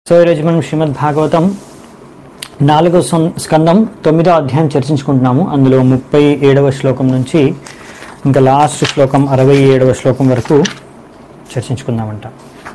So ఈరోజు మనం శ్రీమద్ భాగవతం నాలుగో సం- స్కందం తొమ్మిదో అధ్యాయం చర్చించుకుంటున్నాము అందులో ముప్పై ఏడవ శ్లోకం నుంచి ఇంకా లాస్ట్ శ్లోకం అరవై ఏడవ శ్లోకం వరకు చర్చించుకుందామంట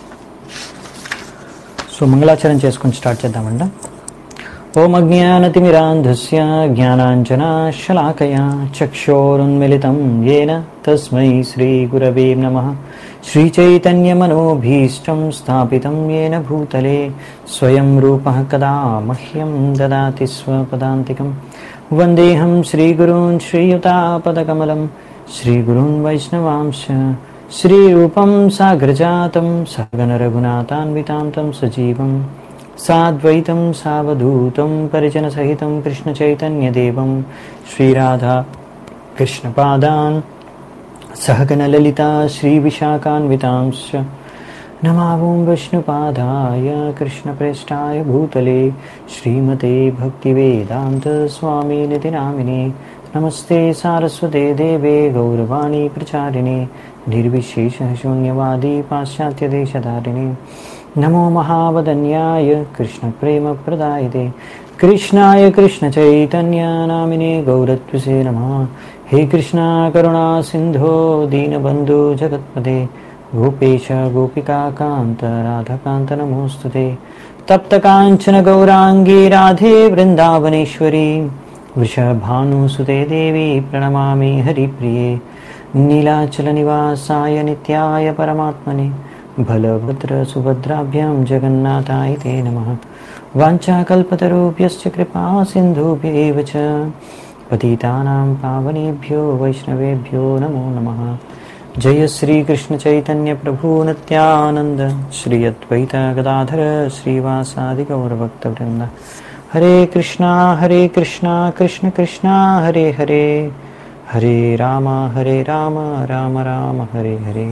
సో మంగళాచరణ చేసుకుని స్టార్ట్ చేద్దామంట ఓం అజ్ఞానతిమిరాంధస్య జ్ఞానాంజనాశలాకయా చక్షోరున్మిళితం येन తస్మై శ్రీగురవే నమः श्रीचैतन्यमनोभीष्टं स्थापितं येन भूतले स्वयं रूपः कदा मह्यं ददाति स्वपदान्तिकं वन्देऽहं श्रीगुरून् श्रीयुतापदकमलं श्रीगुरून् वैष्णवांश श्रीरूपं साग्रजातं सगनरघुनाथान्वितां तं सजीवं साद्वैतं सावधूतं परिजनसहितं कृष्णचैतन्यदेवं श्रीराधा कृष्णपादान् सहगणललिता श्रीविशाखान्वितांश्च नमावों विष्णुपादाय कृष्णप्रेष्ठाय भूतले श्रीमते भक्तिवेदान्तस्वामिनिति नामिने नमस्ते सारस्वते देवे गौरवाणी प्रचारिणे निर्विशेषः शून्यवादी पाश्चात्यदेशधारिणे नमो महावदन्याय कृष्णप्रेमप्रदायते कृष्णाय कृष्णचैतन्यनामिने गौरत्वसे नमः हे कृष्णा करुणा सिन्धो दीनबन्धु जगत्पते गोपेश गोपिकान्त राधकान्त नमोऽस्तु ते तप्तकाञ्चन गौराङ्गी राधे वृन्दावनेश्वरी वृषभानुसुते देवी प्रणमामि हरिप्रिये नीलाचलनिवासाय नित्याय परमात्मने बलभद्रसुभद्राभ्यां जगन्नाथाय ते नमः वाञ्छाकल्पतरुभ्यश्च कृपा सिन्धुभ्यैव च पतितानां पावनेभ्यो वैष्णवेभ्यो नमो नमः जय श्रीकृष्णचैतन्यप्रभु नित्यानन्द श्री अद्वैत गदाधर श्रीवासादिगौरभक्तवृन्द हरे कृष्णा हरे कृष्णा कृष्ण कृष्णा हरे हरे हरे राम हरे राम राम राम हरे हरे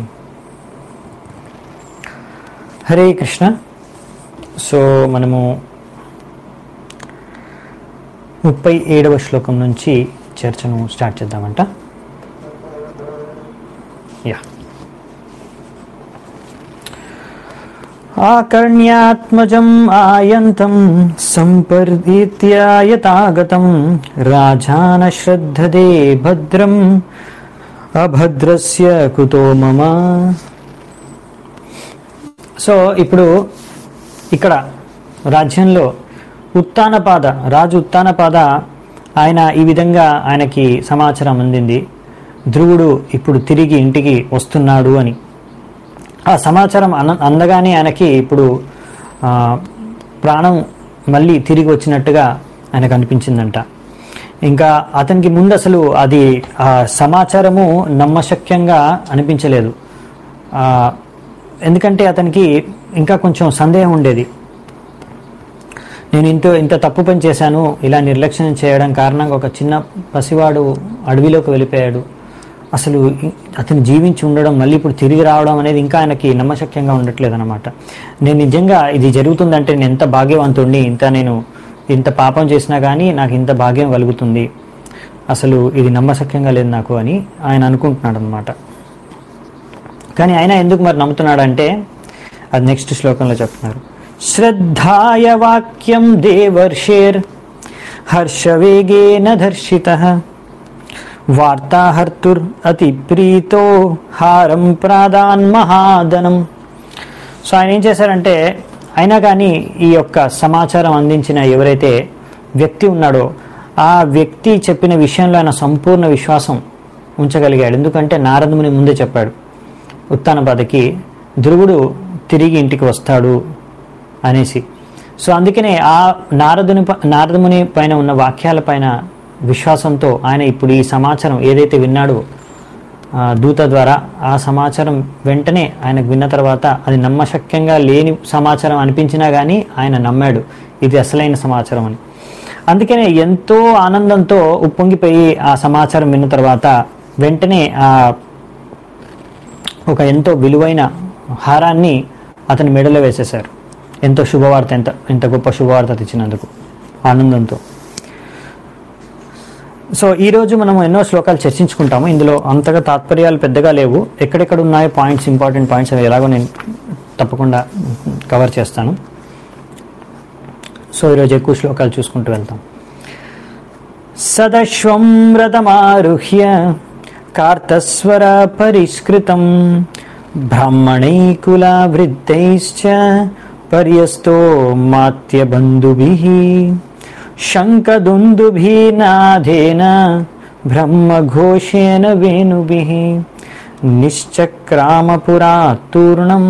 హరే కృష్ణ సో మనము ముప్పై ఏడవ శ్లోకం నుంచి చర్చను స్టార్ట్ చేద్దామంట యా ఆకర్ణ్యాత్మజం ఆయంతం సంపర్దిత్యాయతాగతం రాజాన శ్రద్ధదే భద్రం అభద్రస్య కుతో మమ సో ఇప్పుడు ఇక్కడ రాజ్యంలో ఉత్తానపాద రాజు ఉత్తానపాద ఆయన ఈ విధంగా ఆయనకి సమాచారం అందింది ధ్రువుడు ఇప్పుడు తిరిగి ఇంటికి వస్తున్నాడు అని ఆ సమాచారం అన అందగానే ఆయనకి ఇప్పుడు ఆ, ప్రాణం మళ్ళీ తిరిగి వచ్చినట్టుగా ఆయనకు అనిపించిందంట ఇంకా అతనికి ముందు అసలు అది ఆ సమాచారము నమ్మశక్యంగా అనిపించలేదు ఆ, ఎందుకంటే అతనికి ఇంకా కొంచెం సందేహం ఉండేది నేను ఇంత ఇంత తప్పు పని చేశాను ఇలా నిర్లక్ష్యం చేయడం కారణంగా ఒక చిన్న పసివాడు అడవిలోకి వెళ్ళిపోయాడు అసలు ఇ- అతను జీవించి ఉండడం మళ్ళీ ఇప్పుడు తిరిగి రావడం అనేది ఇంకా ఆయనకి నమ్మశక్యంగా ఉండట్లేదు అనమాట నేను నిజంగా ఇది జరుగుతుందంటే నేను ఎంత భాగ్యవంతుడిని ఇంత నేను ఇంత పాపం చేసినా కానీ నాకు ఇంత భాగ్యం కలుగుతుంది అసలు ఇది నమ్మశక్యంగా లేదు నాకు అని ఆయన అనుకుంటున్నాడు అనమాట కానీ ఆయన ఎందుకు మరి నమ్ముతున్నాడంటే అది నెక్స్ట్ శ్లోకంలో చెప్తున్నారు శ్రద్ధాయ వాక్యం దేవర్షేర్ హర్షవేగేన దర్శిత వార్తాహర్తుర్ అతి ప్రీతో హారం ప్రాదాన్ మహాదనం సో ఆయన ఏం చేశారంటే అయినా కానీ ఈ యొక్క సమాచారం అందించిన ఎవరైతే వ్యక్తి ఉన్నాడో ఆ వ్యక్తి చెప్పిన విషయంలో ఆయన సంపూర్ణ విశ్వాసం ఉంచగలిగాడు ఎందుకంటే నారదముని ముందే చెప్పాడు ఉత్తానపాదకి ధ్రువుడు తిరిగి ఇంటికి వస్తాడు అనేసి సో అందుకనే ఆ నారదుని ప- నారదముని పైన ఉన్న వాక్యాల పైన విశ్వాసంతో ఆయన ఇప్పుడు ఈ సమాచారం ఏదైతే విన్నాడో ఆ, దూత ద్వారా ఆ సమాచారం వెంటనే ఆయనకు విన్న తర్వాత అది నమ్మశక్యంగా లేని సమాచారం అనిపించినా కానీ ఆయన నమ్మాడు ఇది అసలైన సమాచారం అని అందుకనే ఎంతో ఆనందంతో ఉప్పొంగిపోయి ఆ సమాచారం విన్న తర్వాత వెంటనే ఆ ఒక ఎంతో విలువైన హారాన్ని అతని మెడలో వేసేశారు ఎంతో శుభవార్త ఎంత ఎంత గొప్ప శుభవార్త తెచ్చినందుకు ఆనందంతో సో ఈ రోజు మనం ఎన్నో శ్లోకాలు చర్చించుకుంటాము ఇందులో అంతగా తాత్పర్యాలు పెద్దగా లేవు ఎక్కడెక్కడ ఉన్నాయో పాయింట్స్ ఇంపార్టెంట్ పాయింట్స్ అవి ఎలాగో నేను తప్పకుండా కవర్ చేస్తాను సో ఈరోజు ఎక్కువ శ్లోకాలు చూసుకుంటూ వెళ్తాం సదశ్వం రథమారుహ్య కార్తస్వర పరిష్కృతం బ్రాహ్మణైకులావృత్తైశ్చ పర్యస్తో మాత్యబంధుభిः శంఖదుందుభినాదేన బ్రహ్మఘోషేణ వేణుభిः నిశ్చక్రామపురాత్తూర్ణం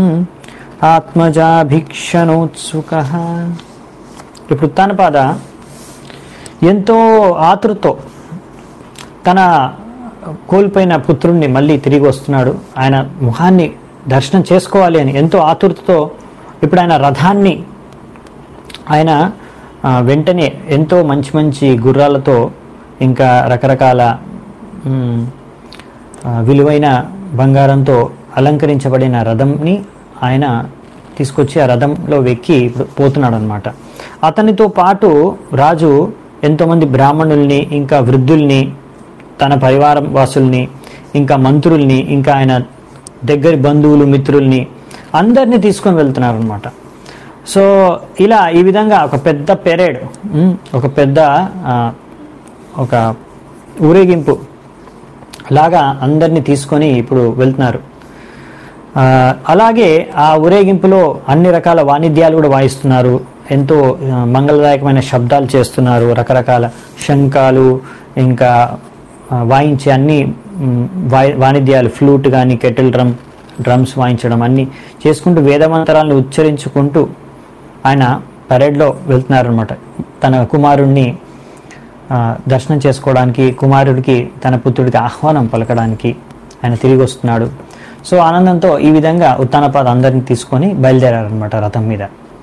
ఆత్మజాభిక్షణోత్సుక ఇప్పుడు ఉత్తానపాద ఎంతో ఆతృతో తన కోల్పోయిన పుత్రుణ్ణి మళ్ళీ తిరిగి వస్తున్నాడు ఆయన ముఖాన్ని దర్శనం చేసుకోవాలి అని ఎంతో ఆతృతతో ఇప్పుడు ఆయన రథాన్ని ఆయన ఆ, వెంటనే ఎంతో మంచి మంచి గుర్రాలతో ఇంకా రకరకాల మ్, ఆ, విలువైన బంగారంతో అలంకరించబడిన రథంని ఆయన తీసుకొచ్చి ఆ రథంలో వెక్కి ఇప్పుడు పోతున్నాడు అనమాట అతనితో పాటు రాజు ఎంతోమంది బ్రాహ్మణుల్ని ఇంకా వృద్ధుల్ని తన పరివారం వాసుల్ని ఇంకా మంత్రుల్ని ఇంకా ఆయన దగ్గరి బంధువులు మిత్రుల్ని అందరినీ తీసుకొని వెళ్తున్నారు అనమాట సో ఇలా ఈ విధంగా ఒక పెద్ద పెరేడ్ ఉమ్, ఒక పెద్ద ఆ, ఒక ఊరేగింపు లాగా అందరినీ తీసుకొని ఇప్పుడు వెళ్తున్నారు ఆ, అలాగే ఆ ఊరేగింపులో అన్ని రకాల వాణిజ్యాలు కూడా వాయిస్తున్నారు ఎంతో ఆ, మంగళదాయకమైన శబ్దాలు చేస్తున్నారు రకరకాల శంఖాలు ఇంకా ఆ, వాయించే అన్ని మ్, వాయి- వాణిజ్యాలు ఫ్లూట్ కానీ కెటిల్ డ్రమ్ డ్రమ్స్ వాయించడం అన్ని చేసుకుంటూ వేదమంతరాలను ఉచ్చరించుకుంటూ ఆయన పరేడ్లో వెళ్తున్నారనమాట తన కుమారుణ్ణి ఆ, దర్శనం చేసుకోవడానికి కుమారుడికి తన పుత్రుడికి ఆహ్వానం పలకడానికి ఆయన తిరిగి వస్తున్నాడు సో ఆనందంతో ఈ విధంగా ఉత్తానపాద అందరిని తీసుకొని బయలుదేరారనమాట రథం మీద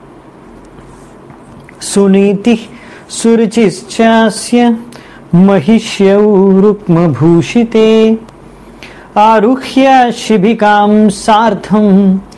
సునీతి సురుచిశ్చాస్య మహిష్యౌ రుక్మభూషితే ఆరుహ్య శిబికాం సార్థం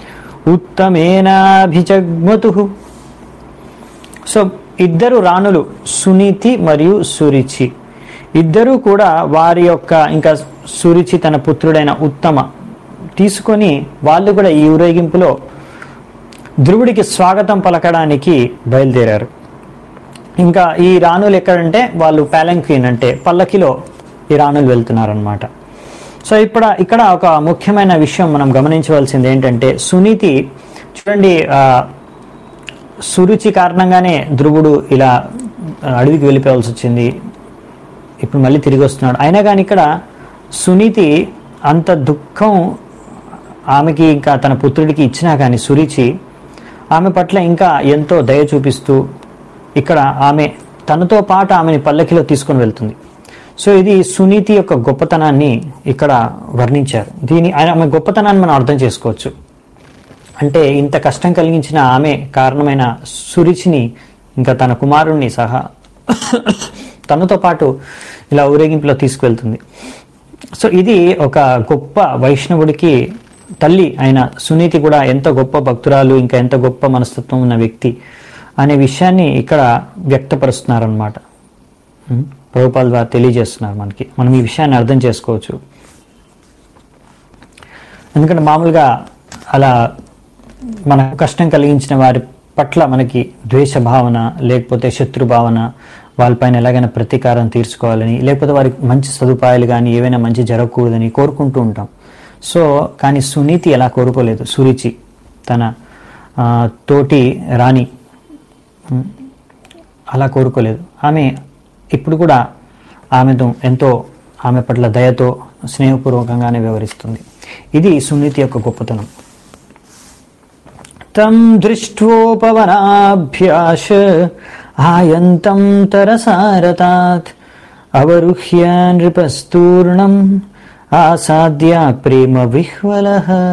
ఉత్తమేనాభిజగ్మతు సో ఇద్దరు రాణులు సునీతి మరియు సురిచి ఇద్దరూ కూడా వారి యొక్క ఇంకా సురిచి తన పుత్రుడైన ఉత్తమ తీసుకొని వాళ్ళు కూడా ఈ ఊరేగింపులో ధ్రువుడికి స్వాగతం పలకడానికి బయలుదేరారు ఇంకా ఈ రాణులు ఎక్కడంటే వాళ్ళు పాలంక్వీన్ అంటే పల్లకిలో ఈ రాణులు వెళ్తున్నారనమాట సో ఇప్పుడు ఇక్కడ ఒక ముఖ్యమైన విషయం మనం గమనించవలసింది ఏంటంటే సునీతి చూడండి ఆ, సురుచి కారణంగానే ధ్రువుడు ఇలా అడవికి వెళ్ళిపోవాల్సి వచ్చింది ఇప్పుడు మళ్ళీ తిరిగి వస్తున్నాడు అయినా కానీ ఇక్కడ సునీతి అంత దుఃఖం ఆమెకి ఇంకా తన పుత్రుడికి ఇచ్చినా కానీ సురిచి ఆమె పట్ల ఇంకా ఎంతో దయ చూపిస్తూ ఇక్కడ ఆమె తనతో పాటు ఆమెని పల్లకిలో తీసుకొని వెళ్తుంది సో ఇది సునీతి యొక్క గొప్పతనాన్ని ఇక్కడ వర్ణించారు దీని ఆయన ఆమె గొప్పతనాన్ని మనం అర్థం చేసుకోవచ్చు అంటే ఇంత కష్టం కలిగించిన ఆమె కారణమైన సురిచిని ఇంకా తన కుమారుణ్ణి సహా తనతో పాటు ఇలా ఊరేగింపులో తీసుకువెళ్తుంది సో ఇది ఒక గొప్ప వైష్ణవుడికి తల్లి అయిన సునీతి కూడా ఎంత గొప్ప భక్తురాలు ఇంకా ఎంత గొప్ప మనస్తత్వం ఉన్న వ్యక్తి అనే విషయాన్ని ఇక్కడ వ్యక్తపరుస్తున్నారనమాట ప్రభుపాల ద్వారా తెలియజేస్తున్నారు మనకి మనం ఈ విషయాన్ని అర్థం చేసుకోవచ్చు ఎందుకంటే మామూలుగా అలా మనకు కష్టం కలిగించిన వారి పట్ల మనకి ద్వేష భావన లేకపోతే శత్రు భావన వాళ్ళపైన ఎలాగైనా ప్రతీకారం తీర్చుకోవాలని లేకపోతే వారికి మంచి సదుపాయాలు కానీ ఏవైనా మంచి జరగకూడదని కోరుకుంటూ ఉంటాం సో కానీ సునీతి ఎలా కోరుకోలేదు సురుచి తన ఆ, తోటి రాణి ఉమ్, అలా కోరుకోలేదు ఆమె ఇప్పుడు కూడా ఆమెతో ఎంతో ఆమె పట్ల దయతో స్నేహపూర్వకంగానే వ్యవహరిస్తుంది ఇది సునీతి యొక్క గొప్పతనం తం దృష్ట్వోపవనాభ్యాశ ఆయంతం తరసారతాత్ అవరుహ్య నృపస్తూర్ణం ఆసాద్య ప్రేమ విహ్వల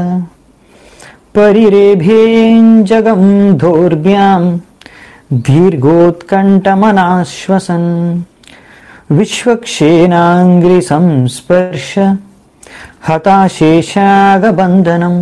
పరిరేభేంజగం దౌర్భ్యాం దీర్ఘోత్కంఠమనాశ్వసన్ విశ్వక్షేణాంగ్రి సంస్పర్శ హతాశేషాగబంధనం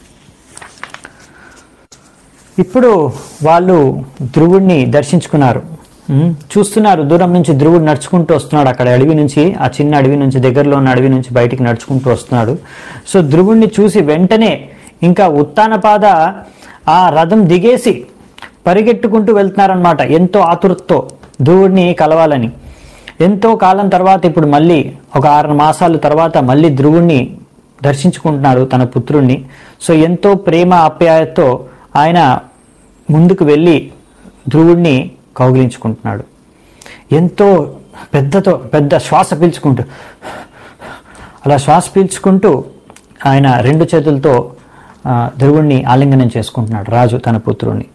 ఇప్పుడు వాళ్ళు ధ్రువుడిని దర్శించుకున్నారు ఉమ్, చూస్తున్నారు దూరం నుంచి ధ్రువుడు నడుచుకుంటూ వస్తున్నాడు అక్కడ అడవి నుంచి ఆ చిన్న అడవి నుంచి దగ్గరలో ఉన్న అడవి నుంచి బయటికి నడుచుకుంటూ వస్తున్నాడు సో ధ్రువుడిని చూసి వెంటనే ఇంకా ఉత్తానపాద ఆ రథం దిగేసి పరిగెట్టుకుంటూ వెళ్తున్నారనమాట ఎంతో ఆతురతతో ధ్రువుడిని కలవాలని ఎంతో కాలం తర్వాత ఇప్పుడు మళ్ళీ ఒక ఆరు మాసాల తర్వాత మళ్ళీ ధ్రువుణ్ణి దర్శించుకుంటున్నారు తన పుత్రుణ్ణి సో ఎంతో ప్రేమ ఆప్యాయతతో ఆయన ముందుకు వెళ్ళి ధ్రువుణ్ణి కౌగిలించుకుంటున్నాడు ఎంతో పెద్దతో పెద్ద శ్వాస పీల్చుకుంటూ అలా శ్వాస పీల్చుకుంటూ ఆయన రెండు చేతులతో ఆ, ధ్రువుణ్ణి ఆలింగనం చేసుకుంటున్నాడు రాజు తన పుత్రుణ్ణి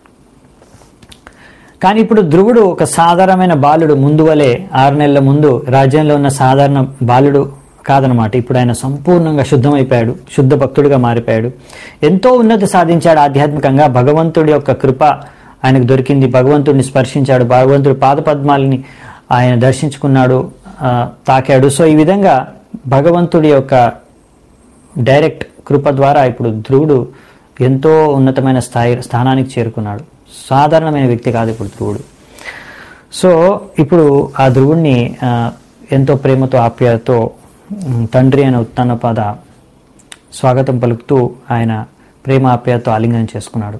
కానీ ఇప్పుడు ధ్రువుడు ఒక సాధారణమైన బాలుడు ముందు వలె ఆరు నెలల ముందు రాజ్యంలో ఉన్న సాధారణ బాలుడు కాదనమాట ఇప్పుడు ఆయన సంపూర్ణంగా శుద్ధమైపోయాడు శుద్ధ భక్తుడిగా మారిపోయాడు ఎంతో ఉన్నతి సాధించాడు ఆధ్యాత్మికంగా భగవంతుడి యొక్క కృప ఆయనకు దొరికింది భగవంతుడిని స్పర్శించాడు భగవంతుడి పాదపద్మాలని ఆయన దర్శించుకున్నాడు ఆ, తాకాడు సో ఈ విధంగా భగవంతుడి యొక్క డైరెక్ట్ కృప ద్వారా ఇప్పుడు ధ్రువుడు ఎంతో ఉన్నతమైన స్థాయి స్థానానికి చేరుకున్నాడు సాధారణమైన వ్యక్తి కాదు ఇప్పుడు ధ్రువుడు సో ఇప్పుడు ఆ ధ్రువుణ్ణి ఆ, ఎంతో ప్రేమతో ఆప్యాయతో ఉమ్, తండ్రి అయిన ఉత్తానపాద స్వాగతం పలుకుతూ ఆయన ప్రేమ ఆప్యాయతో ఆలింగనం చేసుకున్నాడు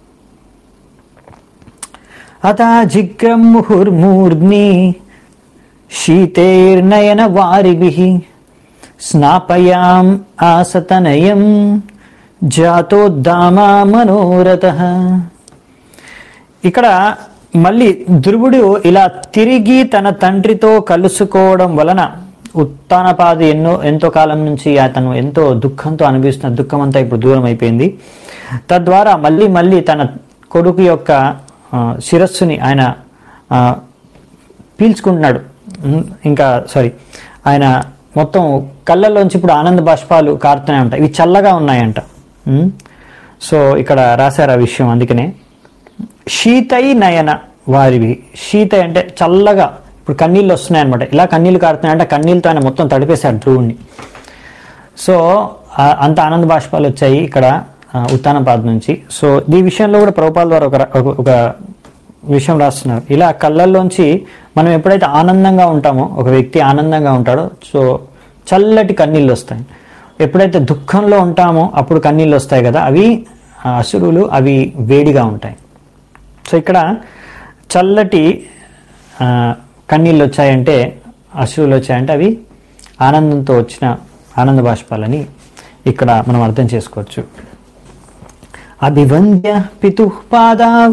అత జిగ్రం ముహుర్మూర్ధ్ని శీతేర్నయన వారిభి స్నాపయాం ఆసతనయం జాతోద్దామా మనోరథ ఇక్కడ మళ్ళీ ధ్రువుడు ఇలా తిరిగి తన తండ్రితో కలుసుకోవడం వలన ఉత్తానపాది ఎన్నో ఎంతో కాలం నుంచి అతను ఎంతో దుఃఖంతో అనుభవిస్తున్న దుఃఖం అంతా ఇప్పుడు దూరం అయిపోయింది తద్వారా మళ్ళీ మళ్ళీ తన కొడుకు యొక్క ఆ, శిరస్సుని ఆయన ఆ, పీల్చుకుంటున్నాడు ఉమ్, ఇంకా సారీ ఆయన మొత్తం కళ్ళల్లోంచి ఇప్పుడు ఆనంద బాష్పాలు కారుతూనే ఉంటాయి ఇవి చల్లగా ఉన్నాయంట ఉమ్, సో ఇక్కడ రాశారు ఆ విషయం అందుకనే శీతై నయన వారివి శీత అంటే చల్లగా ఇప్పుడు కన్నీళ్ళు వస్తున్నాయి అనమాట ఇలా కన్నీళ్ళు కారుతున్నాయంటే ఆ కన్నీళ్ళతో ఆయన మొత్తం తడిపేశాడు ధ్రువుణ్ణి సో ఆ- అంత ఆనంద బాష్పాలు వచ్చాయి ఇక్కడ ఆ, ఉత్తానపాద నుంచి సో ఈ విషయంలో కూడా ప్రభుపాల ద్వారా ఒక ర- ఒక- ఒక విషయం రాస్తున్నారు ఇలా కళ్ళల్లోంచి మనం ఎప్పుడైతే ఆనందంగా ఉంటామో ఒక వ్యక్తి ఆనందంగా ఉంటాడో సో చల్లటి కన్నీళ్ళు వస్తాయి ఎప్పుడైతే దుఃఖంలో ఉంటామో అప్పుడు కన్నీళ్ళు వస్తాయి కదా అవి ఆ, అసురులు అవి వేడిగా ఉంటాయి సో ఇక్కడ చల్లటి ఆ, కన్నీళ్ళు వచ్చాయంటే అశ్రువులు వచ్చాయంటే అవి ఆనందంతో వచ్చిన ఆనంద బాష్పాలని ఇక్కడ మనం అర్థం చేసుకోవచ్చు అభివంద్య పితు పాదావ్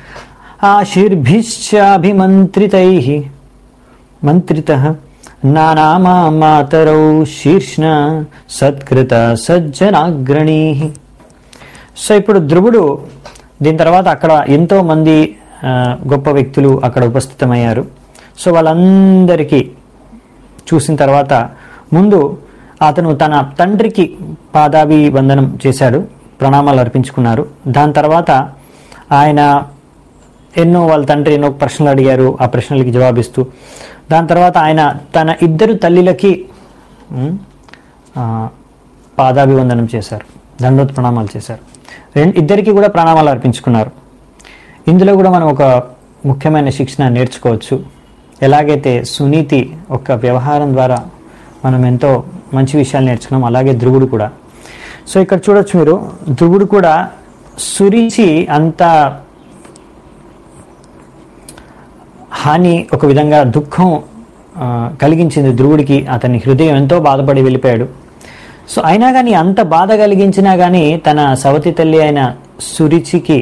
ఆశీర్భిశ్చాభిమంత్రితై మంత్రిత నానామా మాతరౌ శీర్ష్ణ సత్కృత సజ్జనాగ్రణీ సో ఇప్పుడు ధ్రువుడు దీని తర్వాత అక్కడ ఎంతో మంది ఆ, గొప్ప వ్యక్తులు అక్కడ ఉపస్థితమయ్యారు సో వాళ్ళందరికీ చూసిన తర్వాత ముందు అతను తన తండ్రికి పాదాభి వందనం చేశాడు ప్రణామాలు అర్పించుకున్నారు దాని తర్వాత ఆయన ఎన్నో వాళ్ళ తండ్రి ఎన్నో ప్రశ్నలు అడిగారు ఆ ప్రశ్నలకి జవాబిస్తూ దాని తర్వాత ఆయన తన ఇద్దరు తల్లిలకి ఉమ్, ఆ, పాదాభివందనం చేశారు దండోత్ ప్రణామాలు చేశారు రెండు ఇద్దరికి కూడా ప్రణామాలు అర్పించుకున్నారు ఇందులో కూడా మనం ఒక ముఖ్యమైన శిక్షణ నేర్చుకోవచ్చు ఎలాగైతే సునీతి ఒక వ్యవహారం ద్వారా మనం ఎంతో మంచి విషయాలు నేర్చుకున్నాం అలాగే ధ్రువుడు కూడా సో ఇక్కడ చూడొచ్చు మీరు ధ్రువుడు కూడా సురిచి అంత హాని ఒక విధంగా దుఃఖం ఆ, కలిగించింది ధ్రువుడికి అతని హృదయం ఎంతో బాధపడి వెళ్ళిపోయాడు సో అయినా కానీ అంత బాధ కలిగించినా కానీ తన సవతి తల్లి అయిన సురిచికి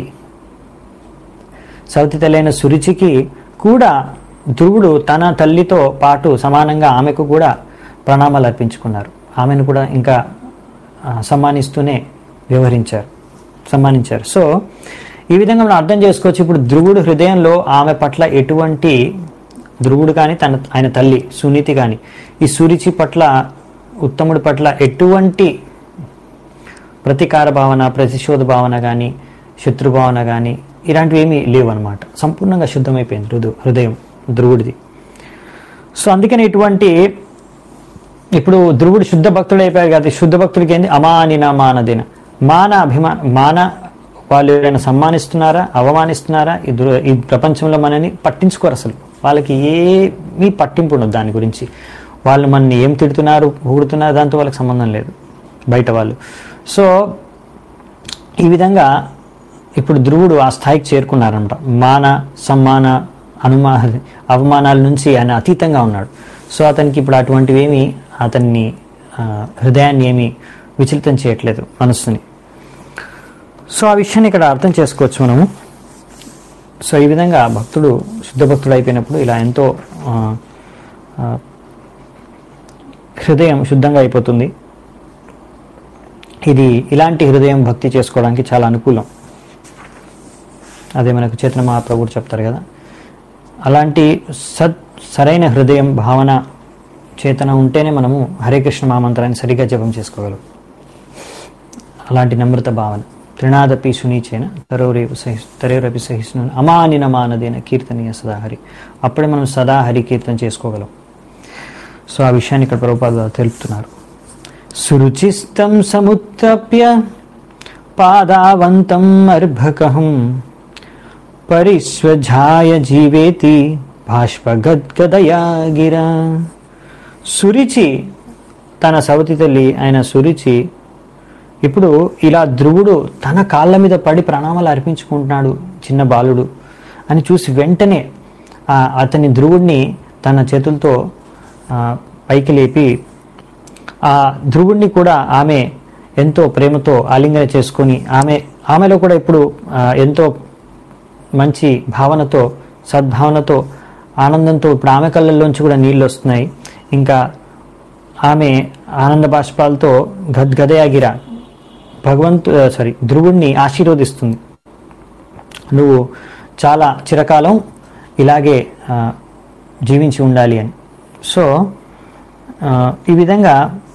సవతి తల్లి అయిన సురిచికి కూడా ధ్రువుడు తన తల్లితో పాటు సమానంగా ఆమెకు కూడా ప్రణామాలు అర్పించుకున్నారు ఆమెను కూడా ఇంకా ఆ, సమ్మానిస్తూనే వ్యవహరించారు సమ్మానించారు సో ఈ విధంగా మనం అర్థం చేసుకోవచ్చు ఇప్పుడు ధ్రువుడు హృదయంలో ఆమె పట్ల ఎటువంటి ధ్రువుడు కానీ తన ఆయన తల్లి సునీతి కానీ ఈ సురిచి పట్ల ఉత్తముడి పట్ల ఎటువంటి ప్రతీకార భావన ప్రతిశోధ భావన కానీ శత్రుభావన కానీ ఇలాంటివి ఏమీ లేవు అనమాట సంపూర్ణంగా శుద్ధమైపోయింది హృదయ హృదయం ధ్రువుడిది సో అందుకని ఇటువంటి ఇప్పుడు ధ్రువుడు శుద్ధ భక్తుడు అయిపోయారు కదా ఈ శుద్ధ భక్తుడికి ఏంది అమానిన మానదిన మాన అభిమాన మాన వాళ్ళు ఎవరైనా సమ్మానిస్తున్నారా అవమానిస్తున్నారా ఈ ధ్రు ఈ ప్రపంచంలో మనని పట్టించుకోరు అసలు వాళ్ళకి ఏమీ పట్టింపు ఉండదు దాని గురించి వాళ్ళు మనని ఏం తిడుతున్నారు ఊడుతున్నారు దాంతో వాళ్ళకి సంబంధం లేదు బయట వాళ్ళు సో ఈ విధంగా ఇప్పుడు ధ్రువుడు ఆ స్థాయికి చేరుకున్నారనమాట మాన సమ్మాన అనుమా అవమానాల నుంచి ఆయన అతీతంగా ఉన్నాడు సో అతనికి ఇప్పుడు అటువంటివి ఏమి అతన్ని ఆ, హృదయాన్ని ఏమి విచలితం చేయట్లేదు మనస్సుని సో ఆ విషయాన్ని ఇక్కడ అర్థం చేసుకోవచ్చు మనము సో ఈ విధంగా భక్తుడు శుద్ధ భక్తుడు అయిపోయినప్పుడు ఇలా ఎంతో ఆ, ఆ, హృదయం శుద్ధంగా అయిపోతుంది ఇది ఇలాంటి హృదయం భక్తి చేసుకోవడానికి చాలా అనుకూలం అదే మనకు చేతన మహాప్రభుడు చెప్తారు కదా అలాంటి సత్ సరైన హృదయం భావన చేతన ఉంటేనే మనము హరే కృష్ణ మహామంత్రాన్ని సరిగా జపం చేసుకోగలం అలాంటి నమ్రత భావన త్రినాదపి సునీచేన తరోరేపు సహి తరోరపి సహిష్ణు అమానిన మానదేన కీర్తనీయ సదా హరి అప్పుడే మనం సదా హరి కీర్తన చేసుకోగలం సో ఆ విషయాన్ని ఇక్కడ ప్రభుపాద తెలుపుతున్నారు సురుచిస్తం సముత్తప్య పాదావంతం అర్భకహం పరిస్వజాయ జీవేతి బాష్పగద్గదయా గిరా సురిచి తన సవతి తల్లి ఆయన సురిచి ఇప్పుడు ఇలా ధ్రువుడు తన కాళ్ళ మీద పడి ప్రణామాలు అర్పించుకుంటున్నాడు చిన్న బాలుడు అని చూసి వెంటనే ఆ అతని ధ్రువుడిని తన చేతులతో ఆ, పైకి లేపి ఆ ధ్రువుడిని కూడా ఆమె ఎంతో ప్రేమతో ఆలింగన చేసుకొని ఆమె ఆమెలో కూడా ఇప్పుడు ఆ, ఎంతో మంచి భావనతో సద్భావనతో ఆనందంతో ఇప్పుడు ఆమె కళ్ళల్లోంచి కూడా నీళ్ళు వస్తున్నాయి ఇంకా ఆమె ఆనంద బాష్పాలతో గద్గదయాగిర భగవంతు సారీ ధ్రువుణ్ణి ఆశీర్వదిస్తుంది నువ్వు చాలా చిరకాలం ఇలాగే ఆ, జీవించి ఉండాలి అని సో ఆ, ఈ విధంగా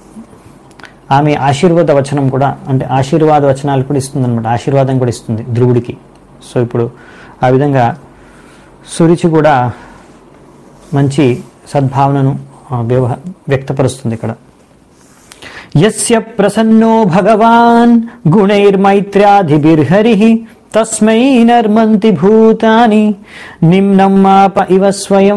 ఆమె ఆశీర్వాద వచనం కూడా అంటే ఆశీర్వాద వచనాలు కూడా ఇస్తుంది అనమాట ఆశీర్వాదం కూడా ఇస్తుంది ధ్రువుడికి సో ఇప్పుడు ఆ విధంగా సురుచి కూడా మంచి సద్భావనను ఆ, వ్యవహ వ్యక్తపరుస్తుంది ఇక్కడ యస్య ప్రసన్నో భగవాన్ గుణైర్మైత్ర్యాధిభిర్హరి తస్మై నర్మంతి భూతాని నిమ్నం మాప ఇవ స్వయం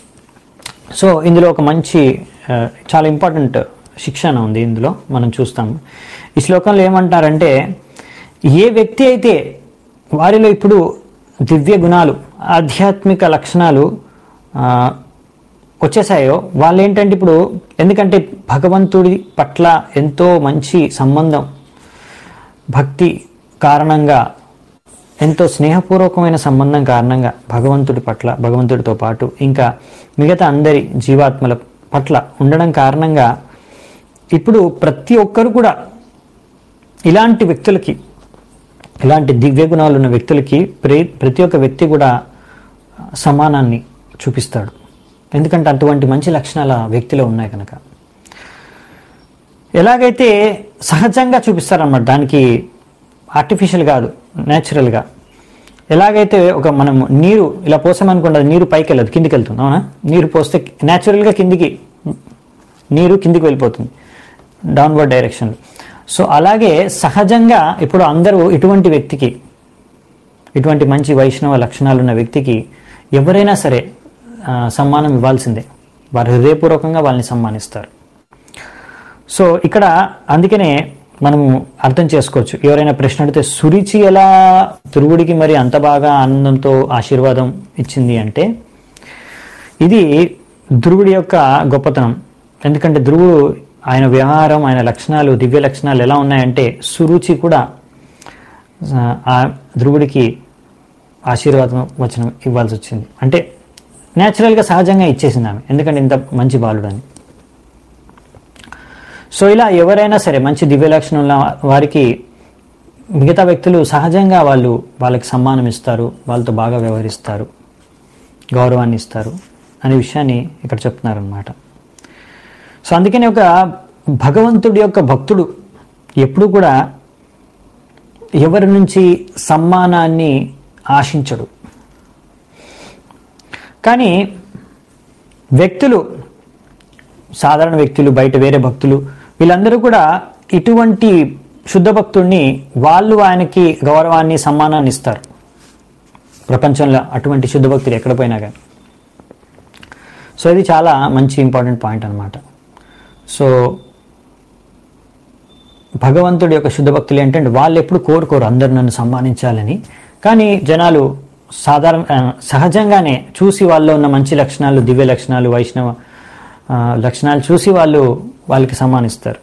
సో ఇందులో ఒక మంచి ఆ, చాలా ఇంపార్టెంట్ శిక్షణ ఉంది ఇందులో మనం చూస్తాం ఈ శ్లోకంలో ఏమంటారంటే ఏ వ్యక్తి అయితే వారిలో ఇప్పుడు దివ్య గుణాలు ఆధ్యాత్మిక లక్షణాలు ఆ, వచ్చేసాయో వాళ్ళు ఏంటంటే ఇప్పుడు ఎందుకంటే భగవంతుడి పట్ల ఎంతో మంచి సంబంధం భక్తి కారణంగా ఎంతో స్నేహపూర్వకమైన సంబంధం కారణంగా భగవంతుడి పట్ల భగవంతుడితో పాటు ఇంకా మిగతా అందరి జీవాత్మల పట్ల ఉండడం కారణంగా ఇప్పుడు ప్రతి ఒక్కరు కూడా ఇలాంటి వ్యక్తులకి ఇలాంటి దివ్య గుణాలు ఉన్న వ్యక్తులకి ప్రే ప్రతి ఒక్క వ్యక్తి కూడా సమానాన్ని చూపిస్తాడు ఎందుకంటే అటువంటి మంచి లక్షణాల వ్యక్తిలో ఉన్నాయి కనుక ఎలాగైతే సహజంగా చూపిస్తారన్నమాట దానికి ఆర్టిఫిషియల్ కాదు న్యాచురల్గా ఎలాగైతే ఒక మనం నీరు ఇలా పోసామనుకోండి అది నీరు పైకి వెళ్ళదు కిందికి వెళ్తుంది అవునా నీరు పోస్తే న్యాచురల్గా కిందికి నీరు కిందికి వెళ్ళిపోతుంది డౌన్వర్డ్ డైరెక్షన్లో సో అలాగే సహజంగా ఇప్పుడు అందరూ ఇటువంటి వ్యక్తికి ఇటువంటి మంచి వైష్ణవ లక్షణాలు ఉన్న వ్యక్తికి ఎవరైనా సరే ఆ, సమ్మానం ఇవ్వాల్సిందే వారు హృదయపూర్వకంగా వాళ్ళని సమ్మానిస్తారు సో ఇక్కడ అందుకనే మనము అర్థం చేసుకోవచ్చు ఎవరైనా ప్రశ్న అడిగితే సురుచి ఎలా ధ్రువుడికి మరి అంత బాగా ఆనందంతో ఆశీర్వాదం ఇచ్చింది అంటే ఇది ధ్రువుడి యొక్క గొప్పతనం ఎందుకంటే ధ్రువుడు ఆయన వ్యవహారం ఆయన లక్షణాలు దివ్య లక్షణాలు ఎలా ఉన్నాయంటే సురుచి కూడా ఆ, ఆ ధ్రువుడికి ఆశీర్వాదం వచనం ఇవ్వాల్సి వచ్చింది అంటే న్యాచురల్గా సహజంగా ఇచ్చేసింది ఆమె ఎందుకంటే ఇంత మంచి బాలుడని సో ఇలా ఎవరైనా సరే మంచి దివ్య లక్షణం ఉన్న వారికి మిగతా వ్యక్తులు సహజంగా వాళ్ళు వాళ్ళకి సమ్మానం ఇస్తారు వాళ్ళతో బాగా వ్యవహరిస్తారు గౌరవాన్ని ఇస్తారు అనే విషయాన్ని ఇక్కడ చెప్తున్నారనమాట సో అందుకని ఒక భగవంతుడి యొక్క భక్తుడు ఎప్పుడు కూడా ఎవరి నుంచి సమ్మానాన్ని ఆశించడు కానీ వ్యక్తులు సాధారణ వ్యక్తులు బయట వేరే భక్తులు వీళ్ళందరూ కూడా ఇటువంటి శుద్ధ భక్తుడిని వాళ్ళు ఆయనకి గౌరవాన్ని సమ్మానాన్ని ఇస్తారు ప్రపంచంలో అటువంటి శుద్ధ భక్తులు ఎక్కడ పోయినా కానీ సో ఇది చాలా మంచి ఇంపార్టెంట్ పాయింట్ అనమాట సో భగవంతుడి యొక్క శుద్ధ భక్తులు ఏంటంటే వాళ్ళు ఎప్పుడు కోరుకోరు అందరు నన్ను సమ్మానించాలని కానీ జనాలు సాధారణ ఆ, సహజంగానే చూసి వాళ్ళలో ఉన్న మంచి లక్షణాలు దివ్య లక్షణాలు వైష్ణవ ఆ, లక్షణాలు చూసి వాళ్ళు వాళ్ళకి సమ్మానిస్తారు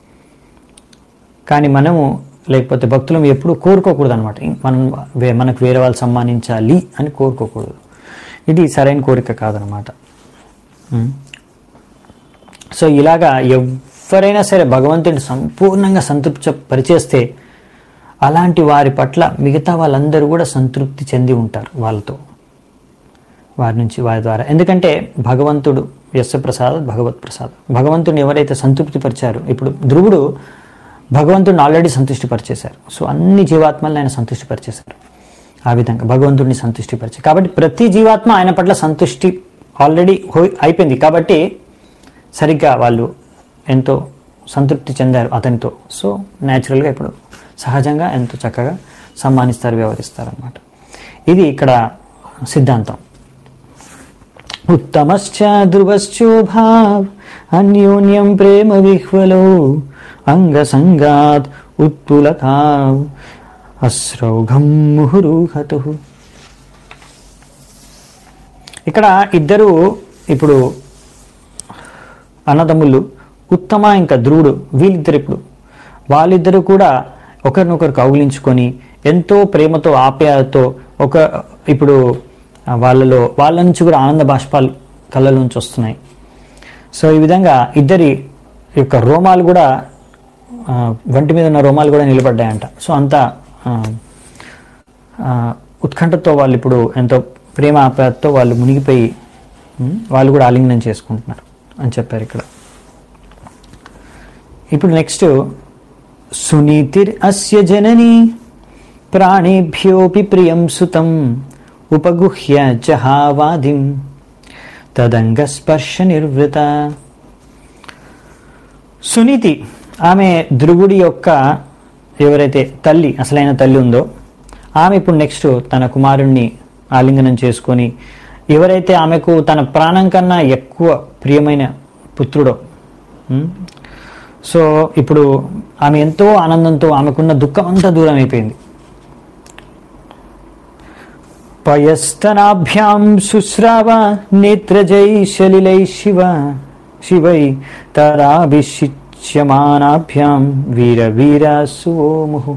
కానీ మనము లేకపోతే భక్తులం ఎప్పుడు కోరుకోకూడదు అనమాట మనం వే- మనకు వేరే వాళ్ళు సమ్మానించాలి అని కోరుకోకూడదు ఇది సరైన కోరిక కాదనమాట ఉం. సో ఇలాగా ఎవరైనా సరే భగవంతుడిని సంపూర్ణంగా సంతృప్తి పరిచేస్తే అలాంటి వారి పట్ల మిగతా వాళ్ళందరూ కూడా సంతృప్తి చెంది ఉంటారు వాళ్ళతో వారి నుంచి వారి ద్వారా ఎందుకంటే భగవంతుడు యశ ప్రసాద్ భగవత్ ప్రసాద్ భగవంతుడిని ఎవరైతే సంతృప్తి పరిచారో ఇప్పుడు ధ్రువుడు భగవంతుడిని ఆల్రెడీ సంతృష్టిపరిచేశారు సో అన్ని జీవాత్మల్ని ఆయన సంతృష్టిపరిచేశారు ఆ విధంగా భగవంతుడిని సంతృష్టిపరిచారు కాబట్టి ప్రతి జీవాత్మ ఆయన పట్ల సంతృష్టి ఆల్రెడీ హోయ్ అయిపోయింది కాబట్టి సరిగ్గా వాళ్ళు ఎంతో సంతృప్తి చెందారు అతనితో సో న్యాచురల్గా ఇప్పుడు సహజంగా ఎంతో చక్కగా సమ్మానిస్తారు వ్యవహరిస్తారు అనమాట ఇది ఇక్కడ సిద్ధాంతం ఉత్తమశ్చ ధ్రువశ్చోభావ్ అన్యోన్యం ప్రేమ విహ్వలో అంగసంగాత్ ఉత్పులతావ్ అశ్రౌఘం ముహురుహతు ఇక్కడ ఇద్దరు ఇప్పుడు అన్నదమ్ములు ఉత్తమ ఇంకా ధ్రువుడు వీళ్ళిద్దరు ఇప్పుడు వాళ్ళిద్దరూ కూడా ఒకరినొకరు కౌగిలించుకొని ఎంతో ప్రేమతో ఆప్యాయతతో ఒక ఇప్పుడు ఆ, వాళ్ళలో వాళ్ళ నుంచి కూడా ఆనంద బాష్పాలు కళ్ళ నుంచి వస్తున్నాయి సో ఈ విధంగా ఇద్దరి యొక్క రోమాలు కూడా ఆ, వంటి మీద ఉన్న రోమాలు కూడా నిలబడ్డాయంట సో అంత ఆ, ఆ, ఉత్కంఠతో వాళ్ళు ఇప్పుడు ఎంతో ప్రేమ ఆప్యాయతతో వాళ్ళు మునిగిపోయి ఉమ్, వాళ్ళు కూడా ఆలింగనం చేసుకుంటున్నారు అని చెప్పారు ఇక్కడ ఇప్పుడు నెక్స్ట్ సునీతిర్ అస్య జనని ప్రాణేభ్యోపి ప్రియం సుతం ఉపగుహ్య జహావాదిం తదంగ స్పర్శ నిర్వృత సునీతి ఆమె ధ్రువుడి యొక్క ఎవరైతే తల్లి అసలైన తల్లి ఉందో ఆమె ఇప్పుడు నెక్స్ట్ తన కుమారుణ్ణి ఆలింగనం చేసుకొని ఎవరైతే ఆమెకు తన ప్రాణం కన్నా ఎక్కువ ప్రియమైన పుత్రుడో ఉమ్, సో ఇప్పుడు ఆమె ఎంతో ఆనందంతో ఆమెకున్న దుఃఖం అంతా దూరం అయిపోయింది పయస్తనాభ్యాం శుశ్రావ నేత్రజై శలిలై శివ శివై తరాభిషిచ్యమానాభ్యాం వీర వీర సుముహు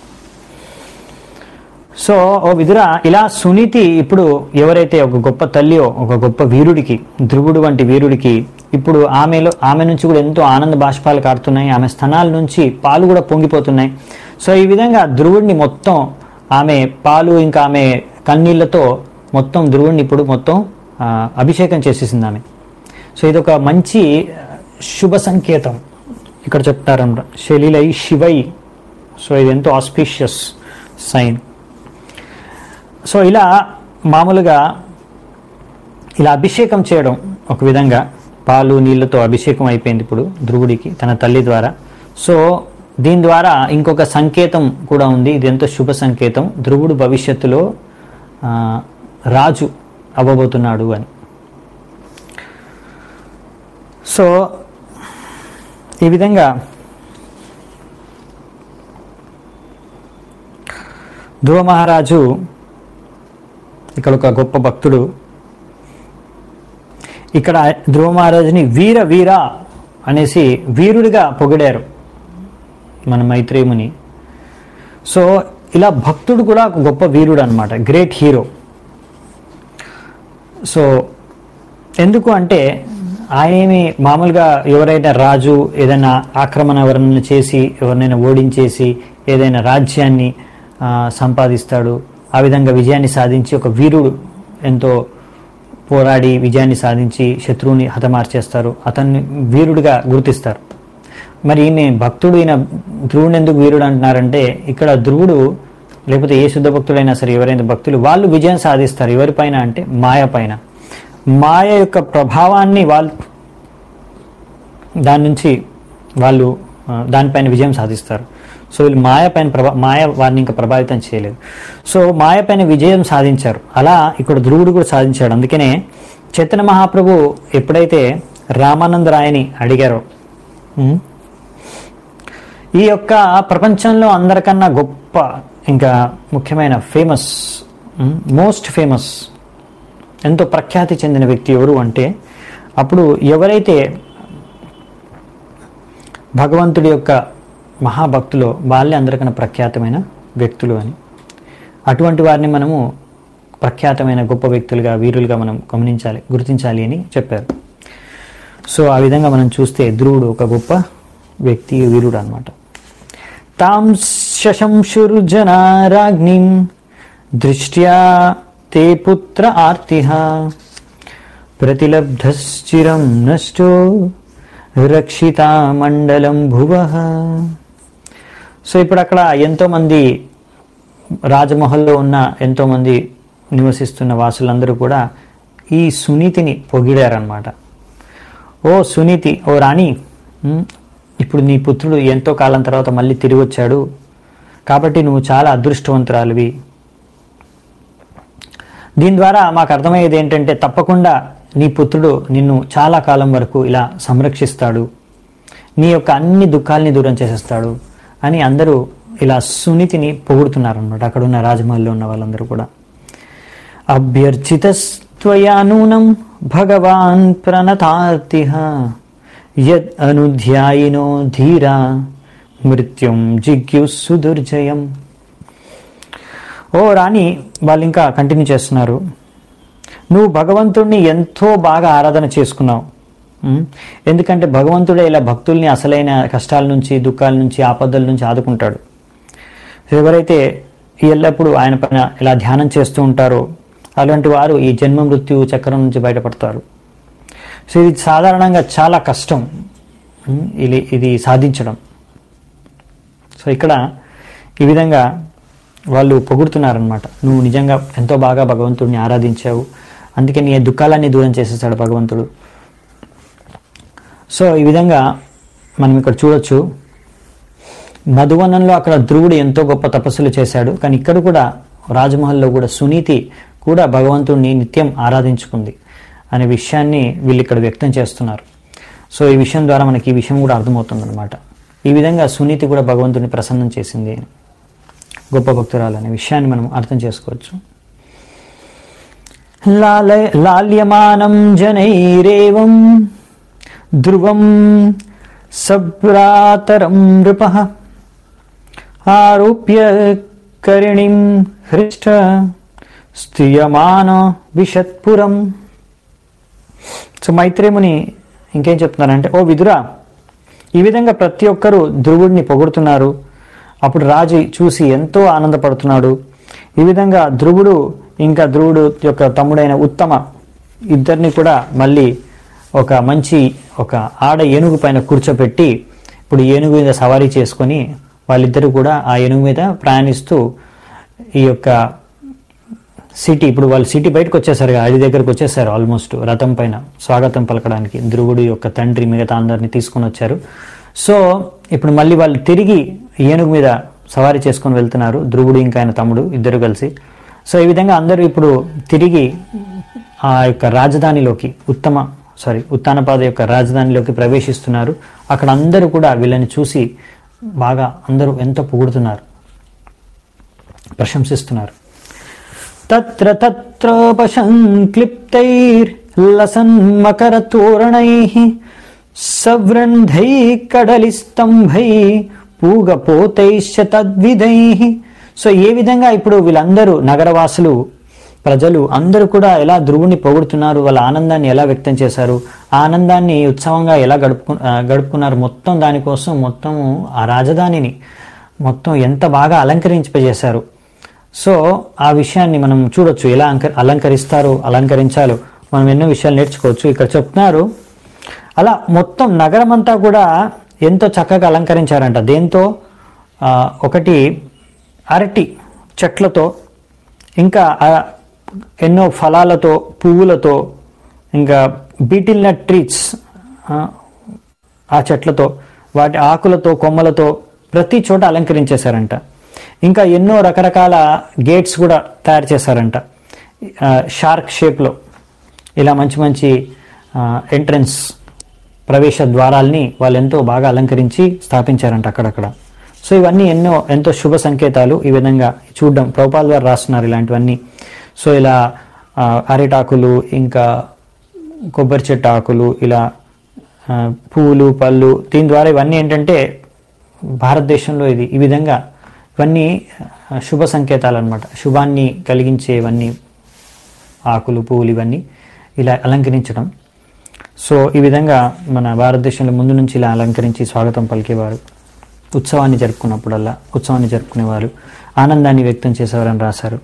సో ఓ విదుర ఇలా సునీతి ఇప్పుడు ఎవరైతే ఒక గొప్ప తల్లియో ఒక గొప్ప వీరుడికి ధ్రువుడు వంటి వీరుడికి ఇప్పుడు ఆమెలో ఆమె నుంచి కూడా ఎంతో ఆనంద బాష్పాలు కారుతున్నాయి ఆమె స్థనాల నుంచి పాలు కూడా పొంగిపోతున్నాయి సో ఈ విధంగా ధ్రువుడిని మొత్తం ఆమె పాలు ఇంకా ఆమె కన్నీళ్లతో మొత్తం ధ్రువుడిని ఇప్పుడు మొత్తం ఆ, అభిషేకం చేసేసింది ఆమె సో ఇది ఒక మంచి శుభ సంకేతం ఇక్కడ చెప్తారన్నమాట శలిలై శివై సో ఇది ఎంతో ఆస్పీషియస్ సైన్ సో ఇలా మామూలుగా ఇలా అభిషేకం చేయడం ఒక విధంగా పాలు నీళ్ళతో అభిషేకం అయిపోయింది ఇప్పుడు ధ్రువుడికి తన తల్లి ద్వారా సో దీని ద్వారా ఇంకొక సంకేతం కూడా ఉంది ఇది ఎంతో శుభ సంకేతం ధ్రువుడు భవిష్యత్తులో ఆ, రాజు అవ్వబోతున్నాడు అని సో ఈ విధంగా ధ్రువ మహారాజు ఇక్కడ ఒక గొప్ప భక్తుడు ఇక్కడ ధ్రువ మహారాజుని వీర వీర అనేసి వీరుడిగా పొగిడారు మన మైత్రేయుని సో ఇలా భక్తుడు కూడా ఒక గొప్ప వీరుడు అనమాట గ్రేట్ హీరో సో ఎందుకు అంటే ఆయనేమి మామూలుగా ఎవరైనా రాజు ఏదైనా ఆక్రమణ ఎవరైనా చేసి ఎవరినైనా ఓడించేసి ఏదైనా రాజ్యాన్ని ఆ, సంపాదిస్తాడు ఆ విధంగా విజయాన్ని సాధించి ఒక వీరుడు ఎంతో పోరాడి విజయాన్ని సాధించి శత్రువుని హతమార్చేస్తారు అతన్ని వీరుడిగా గుర్తిస్తారు మరి ఈయన భక్తుడు ఈయన ధ్రువుడు ఎందుకు వీరుడు అంటున్నారంటే ఇక్కడ ధ్రువుడు లేకపోతే ఏ శుద్ధ భక్తుడైనా సరే ఎవరైనా భక్తులు వాళ్ళు విజయం సాధిస్తారు ఎవరిపైన అంటే మాయ పైన మాయ యొక్క ప్రభావాన్ని వాళ్ళు దాని నుంచి వాళ్ళు ఆ, దానిపైన విజయం సాధిస్తారు సో వీళ్ళు మాయ పైన ప్రభా మాయ వారిని ఇంకా ప్రభావితం చేయలేదు సో మాయ పైన విజయం సాధించారు అలా ఇక్కడ ధ్రువుడు కూడా సాధించాడు అందుకనే చైతన్య మహాప్రభు ఎప్పుడైతే రామానంద రాయని అడిగారో ఉమ్, ఈ యొక్క ప్రపంచంలో అందరికన్నా గొప్ప ఇంకా ముఖ్యమైన ఫేమస్ మోస్ట్ ఫేమస్ ఎంతో ప్రఖ్యాతి చెందిన వ్యక్తి ఎవరు అంటే అప్పుడు ఎవరైతే భగవంతుడి యొక్క మహాభక్తులు వాళ్ళే అందరికన్నా ప్రఖ్యాతమైన వ్యక్తులు అని అటువంటి వారిని మనము ప్రఖ్యాతమైన గొప్ప వ్యక్తులుగా వీరులుగా మనం గమనించాలి గుర్తించాలి అని చెప్పారు సో ఆ విధంగా మనం చూస్తే ధ్రువుడు ఒక గొప్ప వ్యక్తి వీరుడు అనమాట తాం శశంశుర్జనారాగ్నిం దృష్ట్యా తే పుత్ర ఆర్తిహ ప్రతిలబ్ధశ్చిరం నష్టో రక్షిత మండలం భువ సో ఇప్పుడు అక్కడ ఎంతోమంది రాజమహల్లో ఉన్న ఎంతోమంది నివసిస్తున్న వాసులందరూ కూడా ఈ సునీతిని పొగిడారనమాట ఓ సునీతి ఓ రాణి ఉమ్, ఇప్పుడు నీ పుత్రుడు ఎంతో కాలం తర్వాత మళ్ళీ తిరిగి వచ్చాడు కాబట్టి నువ్వు చాలా అదృష్టవంతురాలివి దీని ద్వారా మాకు అర్థమయ్యేది ఏంటంటే తప్పకుండా నీ పుత్రుడు నిన్ను చాలా కాలం వరకు ఇలా సంరక్షిస్తాడు నీ యొక్క అన్ని దుఃఖాల్ని దూరం చేసేస్తాడు అని అందరూ ఇలా సునీతిని పొగుడుతున్నారు అనమాట అక్కడ ఉన్న రాజమహల్లో ఉన్న వాళ్ళందరూ కూడా అభ్యర్చితస్త్వయా నూనం భగవాన్ ప్రణతార్తిహ యద్ అనుధ్యాయినో ధీరా మృత్యుం జిగ్యు సుదుర్జయం ఓ రాణి వాళ్ళు ఇంకా కంటిన్యూ చేస్తున్నారు నువ్వు భగవంతుడిని ఎంతో బాగా ఆరాధన చేసుకున్నావు ఉం? ఎందుకంటే భగవంతుడే ఇలా భక్తుల్ని అసలైన కష్టాల నుంచి దుఃఖాల నుంచి ఆపదల నుంచి ఆదుకుంటాడు ఎవరైతే ఎల్లప్పుడూ ఆయన పైన ఇలా ధ్యానం చేస్తూ ఉంటారో అలాంటి వారు ఈ జన్మ మృత్యు చక్రం నుంచి బయటపడతారు సో ఇది సాధారణంగా చాలా కష్టం ఉం? ఇది ఇది సాధించడం సో ఇక్కడ ఈ విధంగా వాళ్ళు పొగుడుతున్నారనమాట నువ్వు నిజంగా ఎంతో బాగా భగవంతుడిని ఆరాధించావు అందుకే నీ దుఃఖాలన్నీ దూరం చేసేసాడు భగవంతుడు సో ఈ విధంగా మనం ఇక్కడ చూడొచ్చు మధువనంలో అక్కడ ధ్రువుడు ఎంతో గొప్ప తపస్సులు చేశాడు కానీ ఇక్కడ కూడా రాజమహల్లో కూడా సునీతి కూడా భగవంతుడిని నిత్యం ఆరాధించుకుంది అనే విషయాన్ని వీళ్ళు ఇక్కడ వ్యక్తం చేస్తున్నారు సో ఈ విషయం ద్వారా మనకి ఈ విషయం కూడా అర్థమవుతుంది అనమాట ఈ విధంగా సునీతి కూడా భగవంతుడిని ప్రసన్నం చేసింది అని గొప్ప భక్తురాలు అనే విషయాన్ని మనం అర్థం చేసుకోవచ్చు లాలయ లాల్యమానం జనైరేవం ధ్రువం సభ్రాతరం నృప ఆరోప్య కరిణిం హృష్ట స్థియమాన విషత్పురం సో మైత్రేముని ఇంకేం చెప్తున్నారంటే ఓ విదురా ఈ విధంగా ప్రతి ఒక్కరూ ధ్రువుడిని పొగుడుతున్నారు అప్పుడు రాజు చూసి ఎంతో ఆనందపడుతున్నాడు ఈ విధంగా ధ్రువుడు ఇంకా ధ్రువుడు యొక్క తమ్ముడైన ఉత్తమ ఇద్దరిని కూడా మళ్ళీ ఒక మంచి ఒక ఆడ ఏనుగు పైన కూర్చోపెట్టి ఇప్పుడు ఏనుగు మీద సవారీ చేసుకొని వాళ్ళిద్దరూ కూడా ఆ ఏనుగు మీద ప్రయాణిస్తూ ఈ యొక్క సిటీ ఇప్పుడు వాళ్ళు సిటీ బయటకు వచ్చేసారు కదా, అడి దగ్గరకు వచ్చేసారు ఆల్మోస్ట్ రథం పైన స్వాగతం పలకడానికి ధ్రువుడి యొక్క తండ్రి మిగతా అందరిని తీసుకొని వచ్చారు సో ఇప్పుడు మళ్ళీ వాళ్ళు తిరిగి ఏనుగు మీద సవారీ చేసుకొని వెళ్తున్నారు ధ్రువుడు ఇంకా ఆయన తమ్ముడు ఇద్దరు కలిసి సో ఈ విధంగా అందరూ ఇప్పుడు తిరిగి ఆ యొక్క రాజధానిలోకి ఉత్తమ సారీ ఉత్తానపాద యొక్క రాజధానిలోకి ప్రవేశిస్తున్నారు అక్కడ అందరూ కూడా వీళ్ళని చూసి బాగా అందరూ ఎంతో పొగుడుతున్నారు ప్రశంసిస్తున్నారు తత్ర తత్రోపసంక్లిప్తైర్లసన్మకరతోరణైः సవృంధై కడలిస్తంభై పూగపోతైశ్చ తద్విధైః సో ఏ విధంగా ఇప్పుడు వీళ్ళందరూ నగరవాసులు ప్రజలు అందరూ కూడా ఎలా ధ్రువుని పొగుడుతున్నారు వాళ్ళ ఆనందాన్ని ఎలా వ్యక్తం చేశారు ఆ ఆనందాన్ని ఉత్సవంగా ఎలా గడుపుకు ఆ, గడుపుకున్నారు మొత్తం దానికోసం మొత్తం ఆ రాజధానిని మొత్తం ఎంత బాగా అలంకరింపజేశారు సో ఆ విషయాన్ని మనం చూడొచ్చు ఎలా అంక- అలంకరిస్తారో అలంకరించాలో మనం ఎన్నో విషయాలు నేర్చుకోవచ్చు ఇక్కడ చెప్తున్నారు అలా మొత్తం నగరం అంతా కూడా ఎంతో చక్కగా అలంకరించారంట దేంతో ఆ, ఒకటి అరటి చెట్లతో ఇంకా ఆ ఎన్నో ఫలాలతో పువ్వులతో ఇంకా బీటిల్ నట్ ట్రీట్స్ ఆ చెట్లతో వాటి ఆకులతో కొమ్మలతో ప్రతి చోట అలంకరించేశారంట ఇంకా ఎన్నో రకరకాల గేట్స్ కూడా తయారు చేశారంట షార్క్ షేప్లో ఇలా మంచి మంచి ఎంట్రన్స్ ప్రవేశ ద్వారాల్ని వాళ్ళు ఎంతో బాగా అలంకరించి స్థాపించారంట అక్కడక్కడ సో ఇవన్నీ ఎన్నో ఎంతో శుభ సంకేతాలు ఈ విధంగా చూడడం ప్రభుపాల్ గారు రాస్తున్నారు ఇలాంటివన్నీ సో ఇలా ఆ, అరిటాకులు ఇంకా కొబ్బరి చెట్టు ఆకులు ఇలా ఆ, పువ్వులు పళ్ళు దీని ద్వారా ఇవన్నీ ఏంటంటే భారతదేశంలో ఇది ఈ విధంగా ఇవన్నీ ఆ, శుభ సంకేతాలు అనమాట శుభాన్ని కలిగించేవన్నీ ఆకులు పువ్వులు ఇవన్నీ ఇలా అలంకరించడం సో ఈ విధంగా మన భారతదేశంలో ముందు నుంచి ఇలా అలంకరించి స్వాగతం పలికేవారు ఉత్సవాన్ని జరుపుకున్నప్పుడల్లా ఉత్సవాన్ని జరుపుకునేవారు ఆనందాన్ని వ్యక్తం చేసేవారని రాశారు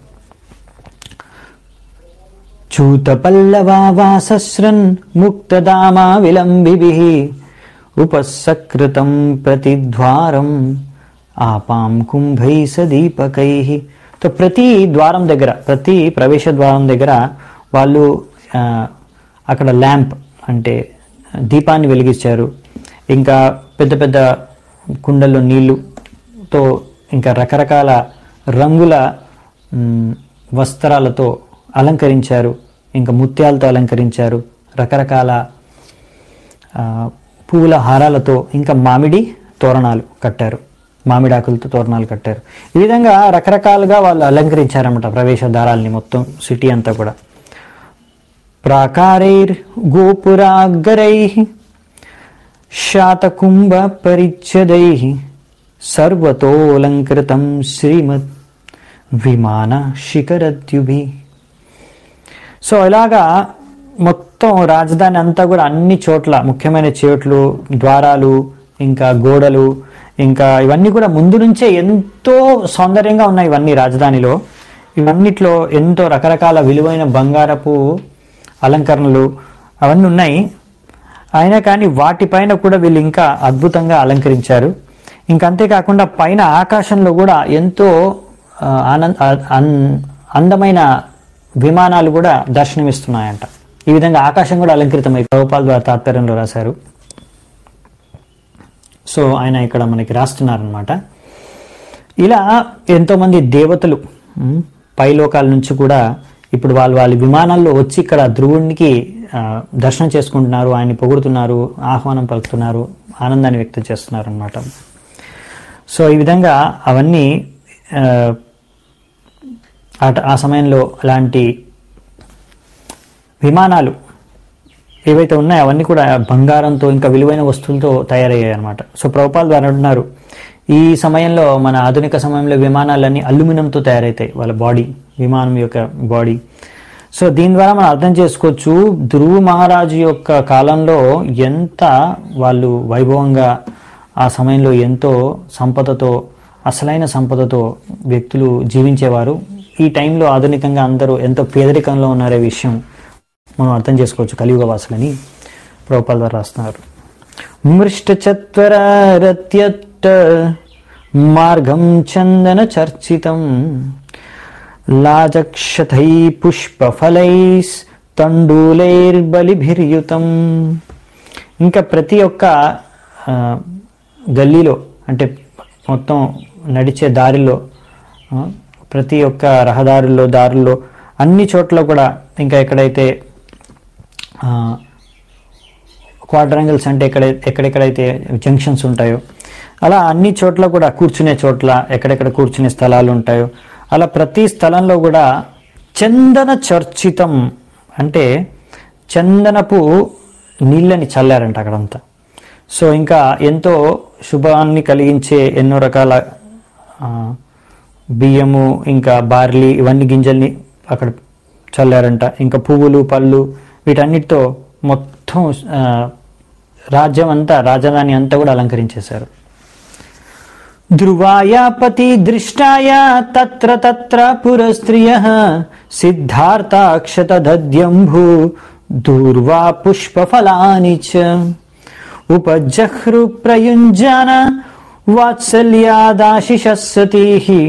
చూతపల్లవాసస్రన్ ముక్తదామా విలంబిభిః ఉపసకృతం ప్రతిద్వారం ఆపాం కుంభై సదీపకై సో ప్రతి ద్వారం దగ్గర ప్రతి ప్రవేశ ద్వారం దగ్గర వాళ్ళు ఆ, అక్కడ ల్యాంప్ అంటే దీపాన్ని వెలిగించారు ఇంకా పెద్ద పెద్ద కుండల్లో నీళ్లుతో ఇంకా రకరకాల రంగుల మ్, వస్త్రాలతో అలంకరించారు ఇంకా ముత్యాలతో అలంకరించారు రకరకాల ఆ, పువ్వుల హారాలతో ఇంకా మామిడి తోరణాలు కట్టారు మామిడాకులతో తోరణాలు కట్టారు ఈ విధంగా రకరకాలుగా వాళ్ళు అలంకరించారన్నమాట ప్రవేశ దారాల్ని మొత్తం సిటీ అంతా కూడా ప్రాకారైర్ గోపురాగరై శాతకుంభ పరిచ్ఛదై సర్వతోలంకృతం శ్రీమద్ విమాన శిఖరద్యుభి సో ఇలాగా మొత్తం రాజధాని అంతా కూడా అన్ని చోట్ల ముఖ్యమైన చోట్లు ద్వారాలు ఇంకా గోడలు ఇంకా ఇవన్నీ కూడా ముందు నుంచే ఎంతో సౌందర్యంగా ఉన్నాయి ఇవన్నీ రాజధానిలో ఇవన్నిట్లో ఎంతో రకరకాల విలువైన బంగారపు అలంకరణలు అవన్నీ ఉన్నాయి అయినా కానీ వాటిపైన కూడా వీళ్ళు ఇంకా అద్భుతంగా అలంకరించారు ఇంకా అంతేకాకుండా పైన ఆకాశంలో కూడా ఎంతో ఆ, ఆనంద ఆ- అన్- అందమైన విమానాలు కూడా దర్శనమిస్తున్నాయంట ఈ విధంగా ఆకాశం కూడా అలంకృతమై ప్రభుపాల్ ద్వారా తాత్పర్యంలో రాశారు సో ఆయన ఇక్కడ మనకి రాస్తున్నారనమాట ఇలా ఎంతోమంది దేవతలు ఉమ్, పైలోకాల నుంచి కూడా ఇప్పుడు వాళ్ళు వాళ్ళ విమానాల్లో వచ్చి ఇక్కడ ధ్రువునికి ఆ, దర్శనం చేసుకుంటున్నారు ఆయన్ని పొగుడుతున్నారు ఆహ్వానం పలుకుతున్నారు ఆనందాన్ని వ్యక్తం చేస్తున్నారు అనమాట సో ఈ విధంగా అవన్నీ ఆ, అట- ఆ సమయంలో అలాంటి విమానాలు ఏవైతే ఉన్నాయో అవన్నీ కూడా బంగారంతో ఇంకా విలువైన వస్తువులతో తయారయ్యాయి అనమాట సో ప్రభుపాల్ ద్వారా అంటున్నారు ఈ సమయంలో మన ఆధునిక సమయంలో విమానాలన్నీ అల్యూమినియంతో తయారవుతాయి వాళ్ళ బాడీ విమానం యొక్క బాడీ సో దీని ద్వారా మనం అర్థం చేసుకోవచ్చు ధ్రువ మహారాజు యొక్క కాలంలో ఎంత వాళ్ళు వైభవంగా ఆ సమయంలో ఎంతో సంపదతో అసలైన సంపదతో వ్యక్తులు జీవించేవారు ఈ టైంలో ఆధునికంగా అందరూ ఎంతో పేదరికంలో ఉన్నారే విషయం మనం అర్థం చేసుకోవచ్చు కలియుగ వాసులని ప్రభుపాల్ ద్వారా రాస్తున్నారు మృష్టచత్వరత్యట్ మార్గం చందన చర్చితం లాజక్షతై పుష్పఫలైస్ తండూలైర్బలిభిర్యుతం ఇంకా ప్రతి ఒక్క ఆ, గల్లీలో అంటే మొత్తం నడిచే దారిలో ఆ, ప్రతి ఒక్క రహదారుల్లో దారుల్లో అన్ని చోట్ల కూడా ఇంకా ఎక్కడైతే క్వాడ్రంగిల్స్ అంటే ఎక్కడ ఎక్కడెక్కడైతే జంక్షన్స్ ఉంటాయో అలా అన్ని చోట్ల కూడా కూర్చునే చోట్ల ఎక్కడెక్కడ కూర్చునే స్థలాలు ఉంటాయో అలా ప్రతి స్థలంలో కూడా చందన చర్చితం అంటే చందనపు నీళ్ళని చల్లారంట అక్కడంతా సో ఇంకా ఎంతో శుభాన్ని కలిగించే ఎన్నో రకాల ఆ, బియ్యము ఇంకా బార్లీ ఇవన్నీ గింజల్ని అక్కడ చల్లారంట ఇంకా పువ్వులు పళ్ళు వీటన్నిటితో మొత్తం ఆ, రాజ్యం అంతా రాజధాని అంతా కూడా అలంకరించేశారు ధ్రువాయాపతి దృష్టాయ తత్ర తత్ర పురస్త్రియ సిద్ధార్థాక్షత దద్యంభు దూర్వా పుష్పఫలాని చ ఉపజహ్రు ప్రయుంజాన వాత్సల్యాదాశిషస్సతీ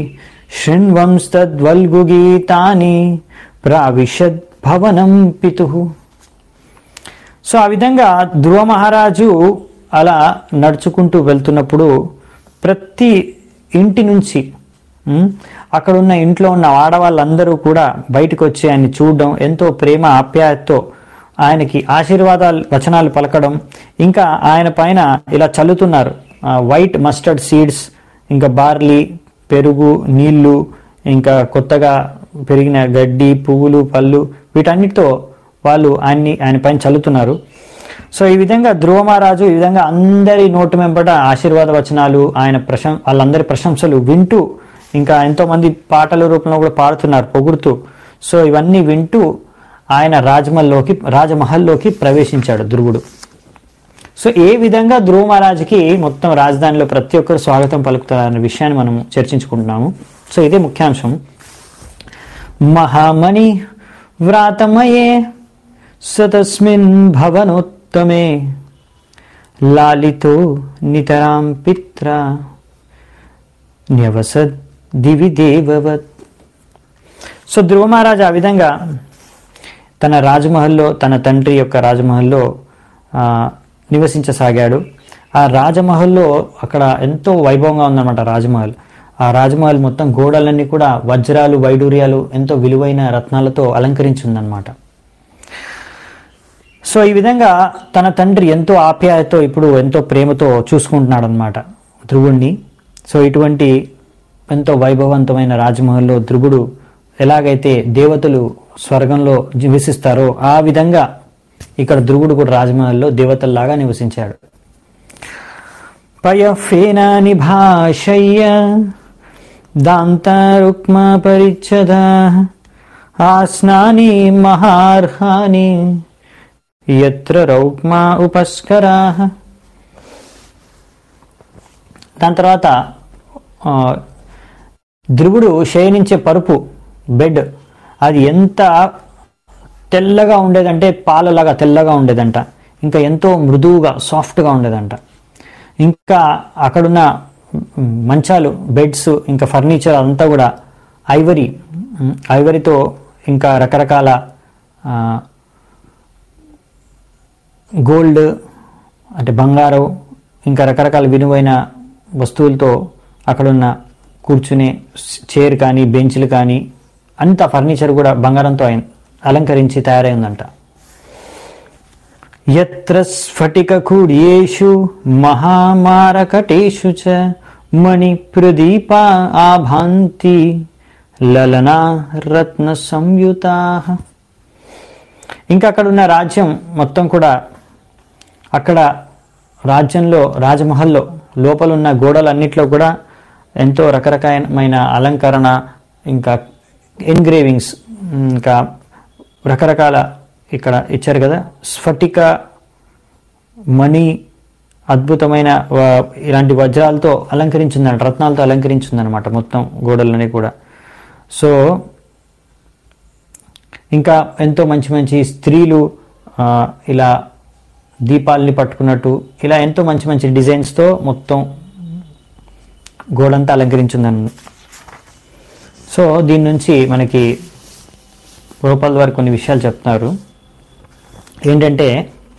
శృణ్వంస్తద్వల్గుగీతాని ప్రావిశద్ భవనం పితు సో ఆ విధంగా ధ్రువ మహారాజు అలా నడుచుకుంటూ వెళ్తున్నప్పుడు ప్రతి ఇంటి నుంచి ఉమ్, అక్కడ ఉన్న ఇంట్లో ఉన్న ఆడవాళ్ళందరూ కూడా బయటకు వచ్చి ఆయన్ని చూడడం ఎంతో ప్రేమ ఆప్యాయతతో ఆయనకి ఆశీర్వాదాలు వచనాలు పలకడం ఇంకా ఆయన పైన ఇలా చల్లుతున్నారు ఆ, వైట్ మస్టర్డ్ సీడ్స్ ఇంకా బార్లీ పెరుగు నీళ్లు ఇంకా కొత్తగా పెరిగిన గడ్డి పువ్వులు పళ్ళు వీటన్నిటితో వాళ్ళు ఆయన్ని ఆయన పైన చల్లుతున్నారు సో ఈ విధంగా ధ్రువ మహారాజు ఈ విధంగా అందరి నోటు వెంబట ఆశీర్వాద వచనాలు ఆయన ప్రశం వాళ్ళందరి ప్రశంసలు వింటూ ఇంకా ఎంతో మంది పాటల రూపంలో కూడా పాడుతున్నారు పొగుడుతూ సో ఇవన్నీ వింటూ ఆయన రాజమహల్లోకి రాజమహల్లోకి ప్రవేశించాడు ధ్రువుడు సో ఏ విధంగా ధ్రువ మహారాజుకి మొత్తం రాజధానిలో ప్రతి ఒక్కరు స్వాగతం పలుకుతారన్న విషయాన్ని మనం చర్చించుకుంటున్నాము సో ఇదే ముఖ్యాంశం మహామణి వ్రాతమయే సతస్మిన్ భవనోత్తమే లాలితో నితరాం పిత్ర న్యవసద్ దివి దేవవత్ సో ధ్రువ మహారాజు ఆ విధంగా తన రాజమహల్లో తన తండ్రి యొక్క రాజమహల్లో ఆ, నివసించసాగాడు ఆ రాజమహల్లో అక్కడ ఎంతో వైభవంగా ఉందన్నమాట రాజమహల్ ఆ రాజమహల్ మొత్తం గోడలన్నీ కూడా వజ్రాలు వైడూర్యాలు ఎంతో విలువైన రత్నాలతో అలంకరించి ఉందన్నమాట సో ఈ విధంగా తన తండ్రి ఎంతో ఆప్యాయతో ఇప్పుడు ఎంతో ప్రేమతో చూసుకుంటున్నాడు అనమాట ధ్రువుణ్ణి సో ఇటువంటి ఎంతో వైభవవంతమైన రాజమహల్లో ధ్రువుడు ఎలాగైతే దేవతలు స్వర్గంలో నివసిస్తారో ఆ విధంగా ఇక్కడ ధ్రువుడు కూడా రాజమహల్లో దేవతల్లాగా నివసించాడు పయఫేనాని భాషయ్య దాంతారుక్మ పరిచ్ఛద ఆస్నాని మహార్హాని ఎత్ర రౌక్మా ఉపస్కరా దాని తర్వాత ఆ, ధ్రువుడు శయనించే పరుపు బెడ్ అది ఎంత తెల్లగా ఉండేదంటే పాలలాగా తెల్లగా ఉండేదంట ఇంకా ఎంతో మృదువుగా సాఫ్ట్గా ఉండేదంట ఇంకా అక్కడున్న మ్, మంచాలు బెడ్స్ ఇంకా ఫర్నిచర్ అంతా కూడా ఐవరీ మ్, ఐవరీతో ఇంకా రకరకాల ఆ, గోల్డ్ అంటే బంగారం ఇంకా రకరకాల విలువైన వస్తువులతో అక్కడున్న కూర్చునే చైర్ కానీ బెంచ్లు కానీ అంత ఫర్నిచర్ కూడా బంగారంతో ఆయన అలంకరించి తయారైందంట యత్ర స్ఫటిక కుడ్యేషు మహామారకటేషు చ మణి ప్రదీప ఆభాంతి లలనా రత్న సంయుతా ఇంకా అక్కడ ఉన్న రాజ్యం మొత్తం కూడా అక్కడ రాజ్యంలో రాజమహల్లో లోపలున్న గోడలన్నిట్లో కూడా ఎంతో రకరకాలమైన అలంకరణ ఇంకా ఎన్గ్రేవింగ్స్ ఇంకా రకరకాల ఇక్కడ ఇచ్చారు కదా స్ఫటిక మణి అద్భుతమైన వ- ఇలాంటి వజ్రాలతో అలంకరించిందన్నమాట రత్నాలతో అలంకరించిందనమాట మొత్తం గోడలని కూడా సో ఇంకా ఎంతో మంచి మంచి స్త్రీలు ఆ, ఇలా దీపాలని పట్టుకున్నట్టు ఇలా ఎంతో మంచి మంచి డిజైన్స్తో మొత్తం గోడంతా అలంకరించిందని సో దీని నుంచి మనకి రూపాల వారు కొన్ని విషయాలు చెప్తున్నారు ఏంటంటే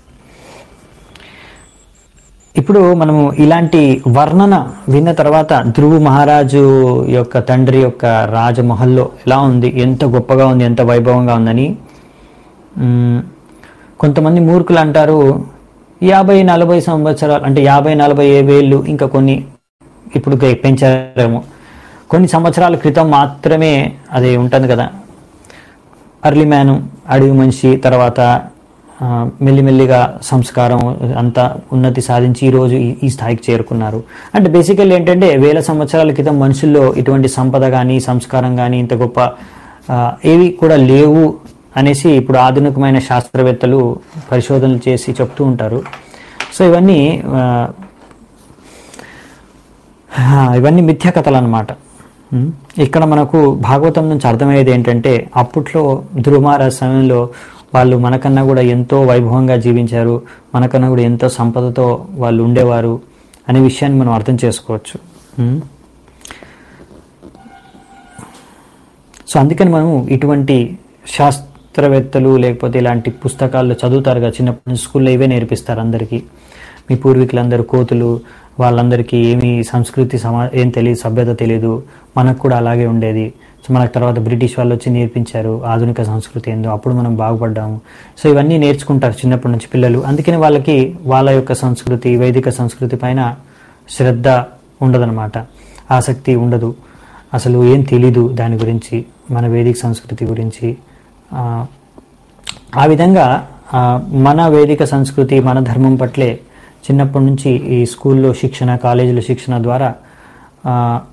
ఇప్పుడు మనము ఇలాంటి వర్ణన విన్న తర్వాత ధ్రువు మహారాజు యొక్క తండ్రి యొక్క రాజమహల్లో ఎలా ఉంది ఎంత గొప్పగా ఉంది ఎంత వైభవంగా ఉందని మ్మ్, కొంతమంది మూర్ఖులు అంటారు యాభై నలభై సంవత్సరాలు అంటే యాభై నలభై వేళ్ళు ఇంకా కొన్ని ఇప్పుడు గ- పెంచారేమో కొన్ని సంవత్సరాల క్రితం మాత్రమే అది ఉంటుంది కదా అర్లీ మ్యాను అడవి మనిషి తర్వాత ఆ, మెల్లిమెల్లిగా సంస్కారం అంతా ఉన్నతి సాధించి ఈరోజు ఈ- ఈ స్థాయికి చేరుకున్నారు అంటే బేసికల్లీ ఏంటంటే వేల సంవత్సరాల క్రితం మనుషుల్లో ఇటువంటి సంపద కానీ సంస్కారం కానీ ఇంత గొప్ప ఆ, ఏవి కూడా లేవు అనేసి ఇప్పుడు ఆధునికమైన శాస్త్రవేత్తలు పరిశోధనలు చేసి చెప్తూ ఉంటారు సో ఇవన్నీ ఆ, ఆ, ఇవన్నీ మిథ్య కథలు అనమాట ఇక్కడ మనకు భాగవతం నుంచి అర్థమయ్యేది ఏంటంటే అప్పట్లో ధ్రువమారాజ్ సమయంలో వాళ్ళు మనకన్నా కూడా ఎంతో వైభవంగా జీవించారు మనకన్నా కూడా ఎంతో సంపదతో వాళ్ళు ఉండేవారు అనే విషయాన్ని మనం అర్థం చేసుకోవచ్చు ఉమ్. సో అందుకని మనము ఇటువంటి శాస్త్రవేత్తలు లేకపోతే ఇలాంటి పుస్తకాల్లో చదువుతారు కదా చిన్నప్పటి నుంచి స్కూల్లో ఇవే నేర్పిస్తారు అందరికీ మీ పూర్వీకులందరూ కోతులు వాళ్ళందరికీ ఏమీ సంస్కృతి సమా ఏం తెలియదు సభ్యత తెలియదు మనకు కూడా అలాగే ఉండేది సో మనకు తర్వాత బ్రిటిష్ వాళ్ళు వచ్చి నేర్పించారు ఆధునిక సంస్కృతి ఏందో అప్పుడు మనం బాగుపడ్డాము సో ఇవన్నీ నేర్చుకుంటారు చిన్నప్పటి నుంచి పిల్లలు అందుకని వాళ్ళకి వాళ్ళ యొక్క సంస్కృతి వైదిక సంస్కృతి పైన శ్రద్ధ ఉండదన్నమాట ఆసక్తి ఉండదు అసలు ఏం తెలీదు దాని గురించి మన వేదిక సంస్కృతి గురించి ఆ, ఆ విధంగా ఆ, మన వేదిక సంస్కృతి మన ధర్మం పట్లే చిన్నప్పటి నుంచి ఈ స్కూల్లో శిక్షణ కాలేజీలో శిక్షణ ద్వారా ఆ,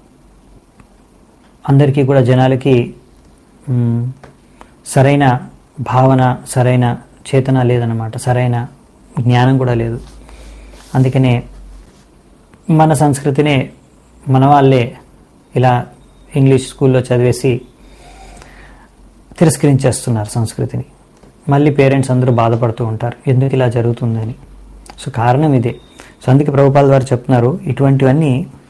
అందరికీ కూడా జనాలకి మ్, సరైన భావన సరైన చేతన లేదన్నమాట సరైన జ్ఞానం కూడా లేదు అందుకనే మన సంస్కృతినే మన వాళ్ళే ఇలా ఇంగ్లీష్ స్కూల్లో చదివేసి తిరస్కరించేస్తున్నారు సంస్కృతిని మళ్ళీ పేరెంట్స్ అందరూ బాధపడుతూ ఉంటారు ఎందుకు ఇలా జరుగుతుందని సో కారణం ఇదే సో అందుకే ప్రభుపాల వారు చెప్తున్నారు ఇటువంటివన్నీ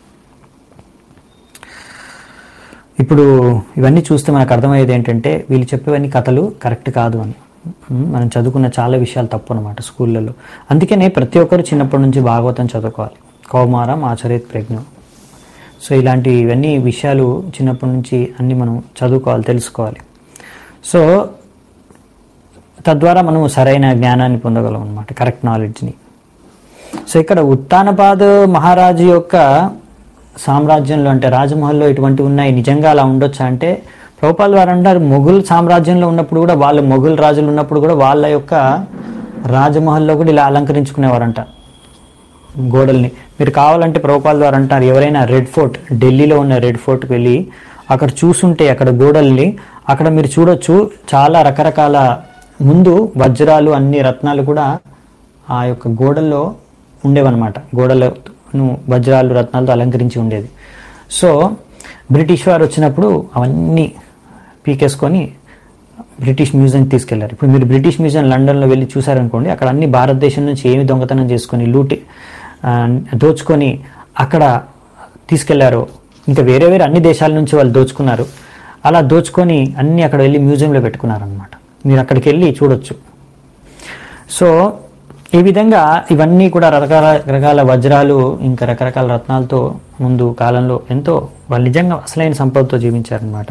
ఇప్పుడు ఇవన్నీ చూస్తే మనకు అర్థమయ్యేది ఏంటంటే వీళ్ళు చెప్పేవన్నీ కథలు కరెక్ట్ కాదు అని ఉమ్, మనం చదువుకున్న చాలా విషయాలు తప్పు అనమాట స్కూళ్ళల్లో అందుకనే ప్రతి ఒక్కరు చిన్నప్పటి నుంచి భాగవతం చదువుకోవాలి కౌమారం ఆచరేత్ ప్రజ్ఞం సో ఇలాంటి ఇవన్నీ విషయాలు చిన్నప్పటి నుంచి అన్ని మనం చదువుకోవాలి తెలుసుకోవాలి సో తద్వారా మనం సరైన జ్ఞానాన్ని పొందగలం అనమాట కరెక్ట్ నాలెడ్జ్ని సో ఇక్కడ ఉత్తానపాద్ మహారాజు యొక్క సామ్రాజ్యంలో అంటే రాజమహల్లో ఇటువంటివి ఉన్నాయి నిజంగా అలా ఉండొచ్చా అంటే ప్రభుపాల్ వారు అంటారు మొఘల్ సామ్రాజ్యంలో ఉన్నప్పుడు కూడా వాళ్ళ మొఘల్ రాజులు ఉన్నప్పుడు కూడా వాళ్ళ యొక్క రాజమహల్లో కూడా ఇలా అలంకరించుకునేవారంట గోడల్ని మీరు కావాలంటే ప్రభుపాల్ వారు అంటారు ఎవరైనా రెడ్ ఫోర్ట్ ఢిల్లీలో ఉన్న రెడ్ ఫోర్ట్కి వెళ్ళి అక్కడ చూసుంటే అక్కడ గోడల్ని అక్కడ మీరు చూడొచ్చు చాలా రకరకాల ముందు వజ్రాలు అన్ని రత్నాలు కూడా ఆ యొక్క గోడల్లో ఉండేవన్నమాట గోడలను వజ్రాలు రత్నాలతో అలంకరించి ఉండేది సో బ్రిటిష్ వారు వచ్చినప్పుడు అవన్నీ పీకేసుకొని బ్రిటిష్ మ్యూజియం తీసుకెళ్లారు ఇప్పుడు మీరు బ్రిటిష్ మ్యూజియం లండన్లో వెళ్ళి చూసారనుకోండి అక్కడ అన్ని భారతదేశం నుంచి ఏమి దొంగతనం చేసుకొని లూటి ఆ, దోచుకొని అక్కడ తీసుకెళ్లారో ఇంకా వేరే వేరే అన్ని దేశాల నుంచి వాళ్ళు దోచుకున్నారు అలా దోచుకొని అన్ని అక్కడ వెళ్ళి మ్యూజియంలో పెట్టుకున్నారనమాట మీరు అక్కడికి వెళ్ళి చూడొచ్చు సో ఈ విధంగా ఇవన్నీ కూడా రకరకాల రకాల వజ్రాలు ఇంకా రకరకాల రత్నాలతో ముందు కాలంలో ఎంతో వాళ్ళు నిజంగా అసలైన సంపదతో జీవించారనమాట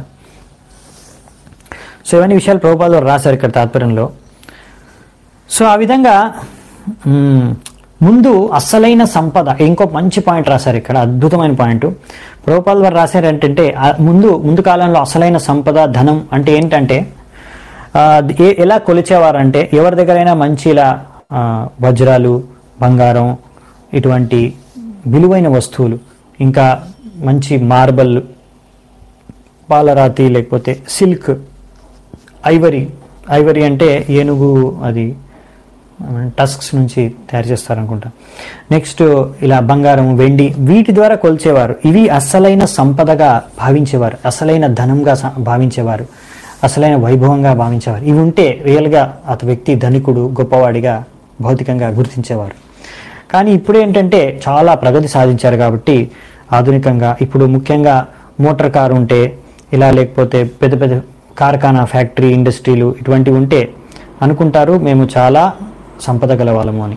సో ఇవన్నీ విషయాలు ప్రభుపాలు రాశారు ఇక్కడ తాత్పర్యంలో సో ఆ విధంగా మ్మ్, ముందు అసలైన సంపద ఇంకో మంచి పాయింట్ రాశారు ఇక్కడ అద్భుతమైన పాయింట్ ప్రభుపాల్ వారు రాశారు ఏంటంటే ఆ ముందు ముందు కాలంలో అసలైన సంపద ధనం అంటే ఏంటంటే ఆ, ఏ- ఎలా కొలిచేవారంటే ఎవరి దగ్గరైనా మంచి ఇలా ఆ, వజ్రాలు బంగారం ఇటువంటి విలువైన వస్తువులు ఇంకా మంచి మార్బల్ పాలరాతి లేకపోతే సిల్క్ ఐవరీ ఐవరీ అంటే ఏనుగు అది టస్క్స్ నుంచి తయారు చేస్తారనుకుంటా నెక్స్ట్ ఇలా బంగారం వెండి వీటి ద్వారా కొల్చేవారు ఇవి అసలైన సంపదగా భావించేవారు అసలైన ధనంగా స- భావించేవారు అసలైన వైభవంగా భావించేవారు ఇవి ఉంటే రియల్గా అత వ్యక్తి ధనికుడు గొప్పవాడిగా భౌతికంగా గుర్తించేవారు కానీ ఇప్పుడు ఏంటంటే చాలా ప్రగతి సాధించారు కాబట్టి ఆధునికంగా ఇప్పుడు ముఖ్యంగా మోటార్ కారు ఉంటే ఇలా లేకపోతే పెద్ద పెద్ద కార్ఖానా ఫ్యాక్టరీ ఇండస్ట్రీలు ఇటువంటివి ఉంటే అనుకుంటారు మేము చాలా సంపద గలవాళ్ళము అని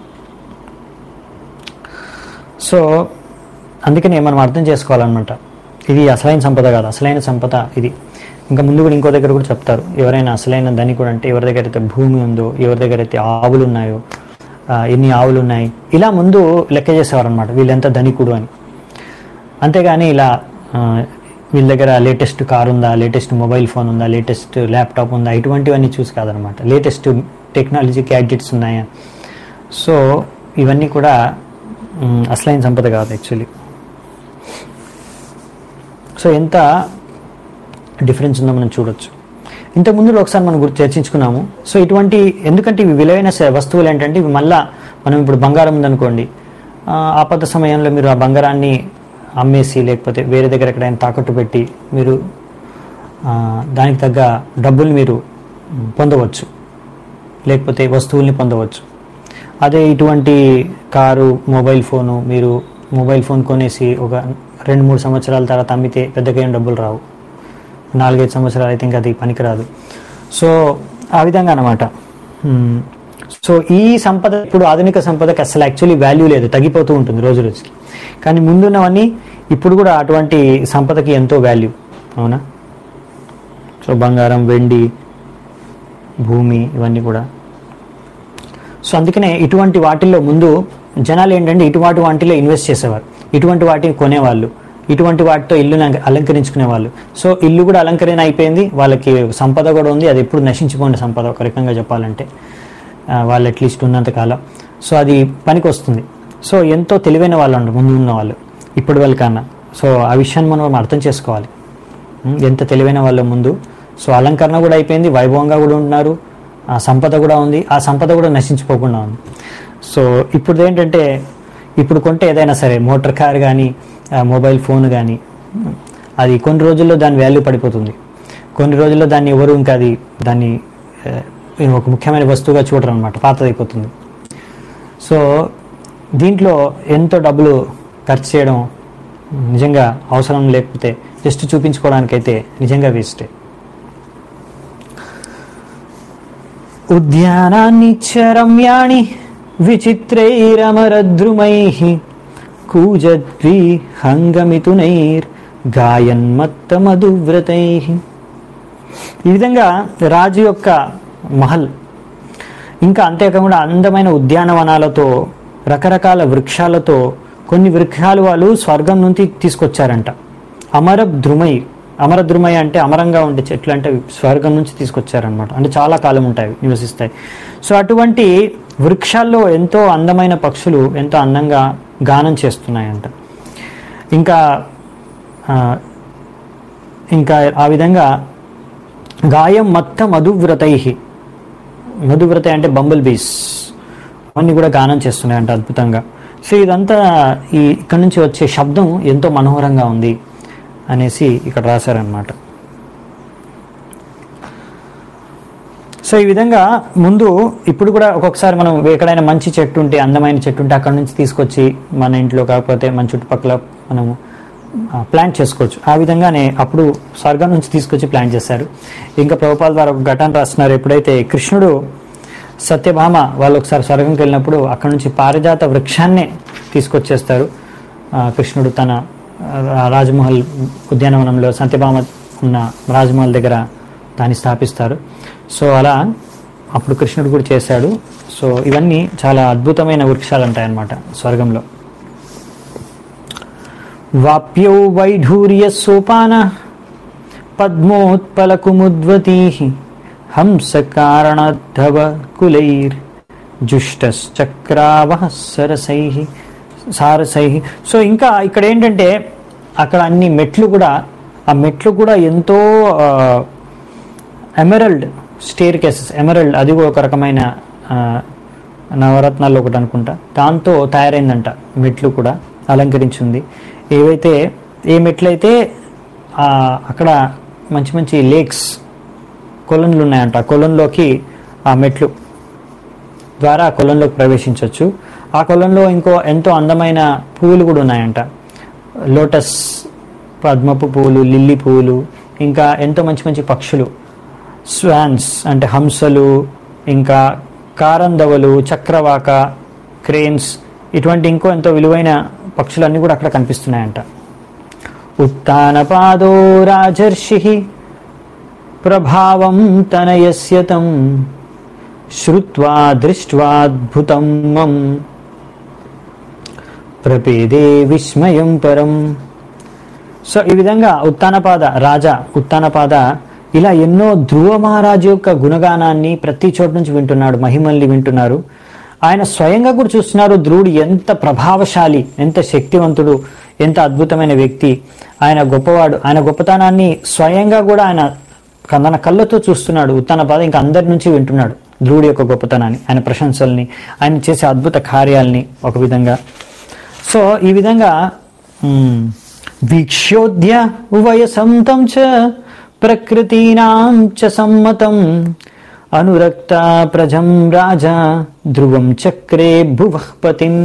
సో అందుకనే మనం అర్థం చేసుకోవాలన్నమాట ఇది అసలైన సంపద కాదు అసలైన సంపద ఇది ఇంకా ముందు కూడా ఇంకో దగ్గర కూడా చెప్తారు ఎవరైనా అసలైన ధనికుడు అంటే ఎవరి దగ్గర అయితే భూమి ఉందో ఎవరి దగ్గర అయితే ఆవులు ఉన్నాయో ఆ, ఎన్ని ఆవులు ఉన్నాయి ఇలా ముందు లెక్క చేసేవారు అనమాట వీళ్ళెంత ధనికుడు అని అంతేగాని ఇలా ఆ, వీళ్ళ దగ్గర లేటెస్ట్ కార్ ఉందా లేటెస్ట్ మొబైల్ ఫోన్ ఉందా లేటెస్ట్ ల్యాప్టాప్ ఉందా ఇటువంటివన్నీ చూసి కాదనమాట లేటెస్ట్ టెక్నాలజీ గ్యాడ్జెట్స్ ఉన్నాయా సో ఇవన్నీ కూడా మ్, అసలైన సంపద కాదు యాక్చువల్లీ సో ఎంత డిఫరెన్స్ ఉందో మనం చూడొచ్చు ఇంతకు ముందు ఒకసారి మనం గుర్తు చర్చించుకున్నాము సో ఇటువంటి ఎందుకంటే ఇవి విలువైన స- వస్తువులు ఏంటంటే ఇవి మళ్ళా మనం ఇప్పుడు బంగారం ఉందనుకోండి ఆ, ఆపద సమయంలో మీరు ఆ బంగారాన్ని అమ్మేసి లేకపోతే వేరే దగ్గర ఎక్కడైనా తాకట్టు పెట్టి మీరు ఆ, దానికి తగ్గ డబ్బుల్ని మీరు మ్, పొందవచ్చు లేకపోతే వస్తువుల్ని పొందవచ్చు అదే ఇటువంటి కారు మొబైల్ ఫోను మీరు మొబైల్ ఫోన్ కొనేసి ఒక రెండు మూడు సంవత్సరాల తర్వాత అమ్మితే పెద్దగా ఏం డబ్బులు రావు నాలుగైదు సంవత్సరాలు అయితే ఇంకా అది పనికిరాదు సో ఆ విధంగా అనమాట మ్మ్. సో ఈ సంపద ఇప్పుడు ఆధునిక సంపదకి అసలు యాక్చువల్లీ వాల్యూ లేదు తగ్గిపోతూ ఉంటుంది రోజు రోజుకి కానీ ముందున్నవన్నీ ఇప్పుడు కూడా అటువంటి సంపదకి ఎంతో వాల్యూ అవునా సో బంగారం వెండి భూమి ఇవన్నీ కూడా సో అందుకనే ఇటువంటి వాటిల్లో ముందు జనాలు ఏంటంటే ఇటువంటి వాటిలో ఇన్వెస్ట్ చేసేవారు ఇటువంటి వాటిని కొనేవాళ్ళు ఇటువంటి వాటితో ఇల్లుని అలంక- అలంకరించుకునే వాళ్ళు సో ఇల్లు కూడా అలంకరణ అయిపోయింది వాళ్ళకి సంపద కూడా ఉంది అది ఎప్పుడు నశించిపోయిన సంపద ఒక రకంగా చెప్పాలంటే ఆ, వాళ్ళు అట్లీస్ట్ ఉన్నంత కాలం సో అది పనికి వస్తుంది సో ఎంతో తెలివైన వాళ్ళు ఉన్నారు ముందు ఉన్న వాళ్ళు ఇప్పటి వాళ్ళకన్నా సో ఆ విషయాన్ని మనం అర్థం చేసుకోవాలి ఉమ్, ఎంత తెలివైన వాళ్ళ ముందు సో అలంకరణ కూడా అయిపోయింది వైభవంగా కూడా ఉంటున్నారు ఆ సంపద కూడా ఉంది ఆ సంపద కూడా నశించిపోకుండా ఉంది సో ఇప్పుడు ఏంటంటే ఇప్పుడు కొంటే ఏదైనా సరే మోటార్ కార్ కానీ మొబైల్ ఫోన్ కానీ అది కొన్ని రోజుల్లో దాని వాల్యూ పడిపోతుంది కొన్ని రోజుల్లో దాన్ని ఎవరు ఇంకా అది దాన్ని ఆ, ఒక ముఖ్యమైన వస్తువుగా చూడరు అనమాట పాతదైపోతుంది సో దీంట్లో ఎంతో డబ్బులు ఖర్చు చేయడం నిజంగా అవసరం లేకపోతే జస్ట్ చూపించుకోవడానికైతే నిజంగా వేస్టే ఉద్యానాన్ని చరమ్యాణి విచిత్రైరమరద్రుమై కూజద్వి హంగమితునైర్ గాయన్మత్తమధువ్రతై ఈ విధంగా రాజు యొక్క మహల్ ఇంకా అంతేకాకుండా అందమైన ఉద్యానవనాలతో రకరకాల వృక్షాలతో కొన్ని వృక్షాలు వాళ్ళు స్వర్గం నుంచి తీసుకొచ్చారంట అమర ద్రుమై అమర ద్రుమై అంటే అమరంగా ఉండే చెట్లు అంటే అవి స్వర్గం నుంచి తీసుకొచ్చారనమాట అంటే చాలా కాలం ఉంటాయి అవి, నివసిస్తాయి సో అటువంటి వృక్షాల్లో ఎంతో అందమైన పక్షులు ఎంతో అందంగా గానం చేస్తున్నాయంట ఇంకా ఆ, ఇంకా ఆ విధంగా గాయం మత్త మధువ్రతై మధువ్రత అంటే బంబుల్ బీస్ అవన్నీ కూడా గానం చేస్తున్నాయంట అద్భుతంగా సో ఇదంతా ఈ ఇక్కడ నుంచి వచ్చే శబ్దం ఎంతో మనోహరంగా ఉంది అనేసి ఇక్కడ రాశారనమాట సో ఈ విధంగా ముందు ఇప్పుడు కూడా ఒక్కొక్కసారి మనం ఎక్కడైనా మంచి చెట్టు ఉంటే అందమైన చెట్టు ఉంటే అక్కడ నుంచి తీసుకొచ్చి మన ఇంట్లో కాకపోతే మన చుట్టుపక్కల మనము ప్లాంట్ చేసుకోవచ్చు ఆ విధంగానే అప్పుడు స్వర్గం నుంచి తీసుకొచ్చి ప్లాంట్ చేశారు ఇంకా ప్రభుపాల ద్వారా ఒక ఘటన రాస్తున్నారు ఎప్పుడైతే కృష్ణుడు సత్యభామ వాళ్ళు ఒకసారి స్వర్గంకి వెళ్ళినప్పుడు అక్కడ నుంచి పారిజాత వృక్షాన్నే తీసుకొచ్చేస్తారు ఆ, కృష్ణుడు తన ఆ, రాజమహల్ ఉద్యానవనంలో సత్యభామ ఉన్న రాజమహల్ దగ్గర దాన్ని స్థాపిస్తారు సో అలా అప్పుడు కృష్ణుడు కూడా చేశాడు సో ఇవన్నీ చాలా అద్భుతమైన వృక్షాలు ఉంటాయి అన్నమాట స్వర్గంలో వాప్యౌ వైఢూర్య సోపాన పద్మోత్పలకుముద్వతీ హంస కారణధవ కులైర్ జుష్టశ్చక్రావ సరసై సారసై సో ఇంకా ఇక్కడ ఏంటంటే అక్కడ అన్ని మెట్లు కూడా ఆ మెట్లు కూడా ఎంతో ఎమరల్డ్ స్టేర్ కేసెస్ ఎమరల్డ్ అది కూడా ఒక రకమైన ఆ, నవరత్నాల్లో ఒకటి అనుకుంటా దాంతో తయారైందంట మెట్లు కూడా అలంకరించింది ఏవైతే ఏ మెట్లయితే ఆ, అక్కడ మంచి మంచి లేక్స్ కొలన్లు ఉన్నాయంట ఆ కొలన్లోకి ఆ మెట్లు ద్వారా ఆ కొలంలోకి ప్రవేశించవచ్చు ఆ కొలంలో ఇంకో ఎంతో అందమైన పువ్వులు కూడా ఉన్నాయంట లోటస్ పద్మపు పువ్వులు లిల్లీ పువ్వులు ఇంకా ఎంతో మంచి మంచి పక్షులు స్వాన్స్ అంటే హంసలు ఇంకా కారందవలు చక్రవాక క్రేన్స్ ఇటువంటి ఇంకో ఎంతో విలువైన పక్షులన్నీ కూడా అక్కడ కనిపిస్తున్నాయంట ఉత్తానపాదో రాజర్షి ప్రభావం తనయస్య తం శ్రుత్వా దృష్ట్వాద్భుతం మం ప్రపేదే విస్మయం పరం సో ఈ విధంగా ఉత్తానపాద రాజా ఉత్తానపాద ఇలా ఎన్నో ధ్రువ మహారాజు యొక్క గుణగానాన్ని ప్రతి చోటు నుంచి వింటున్నాడు మహిమల్ని వింటున్నారు ఆయన స్వయంగా కూడా చూస్తున్నారు ధ్రువుడు ఎంత ప్రభావశాలి ఎంత శక్తివంతుడు ఎంత అద్భుతమైన వ్యక్తి ఆయన గొప్పవాడు ఆయన గొప్పతనాన్ని స్వయంగా కూడా ఆయన తన కళ్ళతో చూస్తున్నాడు ఉత్తానపాద ఇంకా అందరి నుంచి వింటున్నాడు ధ్రువుడి యొక్క గొప్పతనాన్ని ఆయన ప్రశంసల్ని ఆయన చేసే అద్భుత కార్యాల్ని ఒక విధంగా సో ఈ విధంగా మ్, వీక్ష్యోద్య వయసం తం చ ప్రకృతీనాం చ సమ్మతం అనురక్త ప్రజం రాజా ధ్రువం చక్రే భువఃపతిం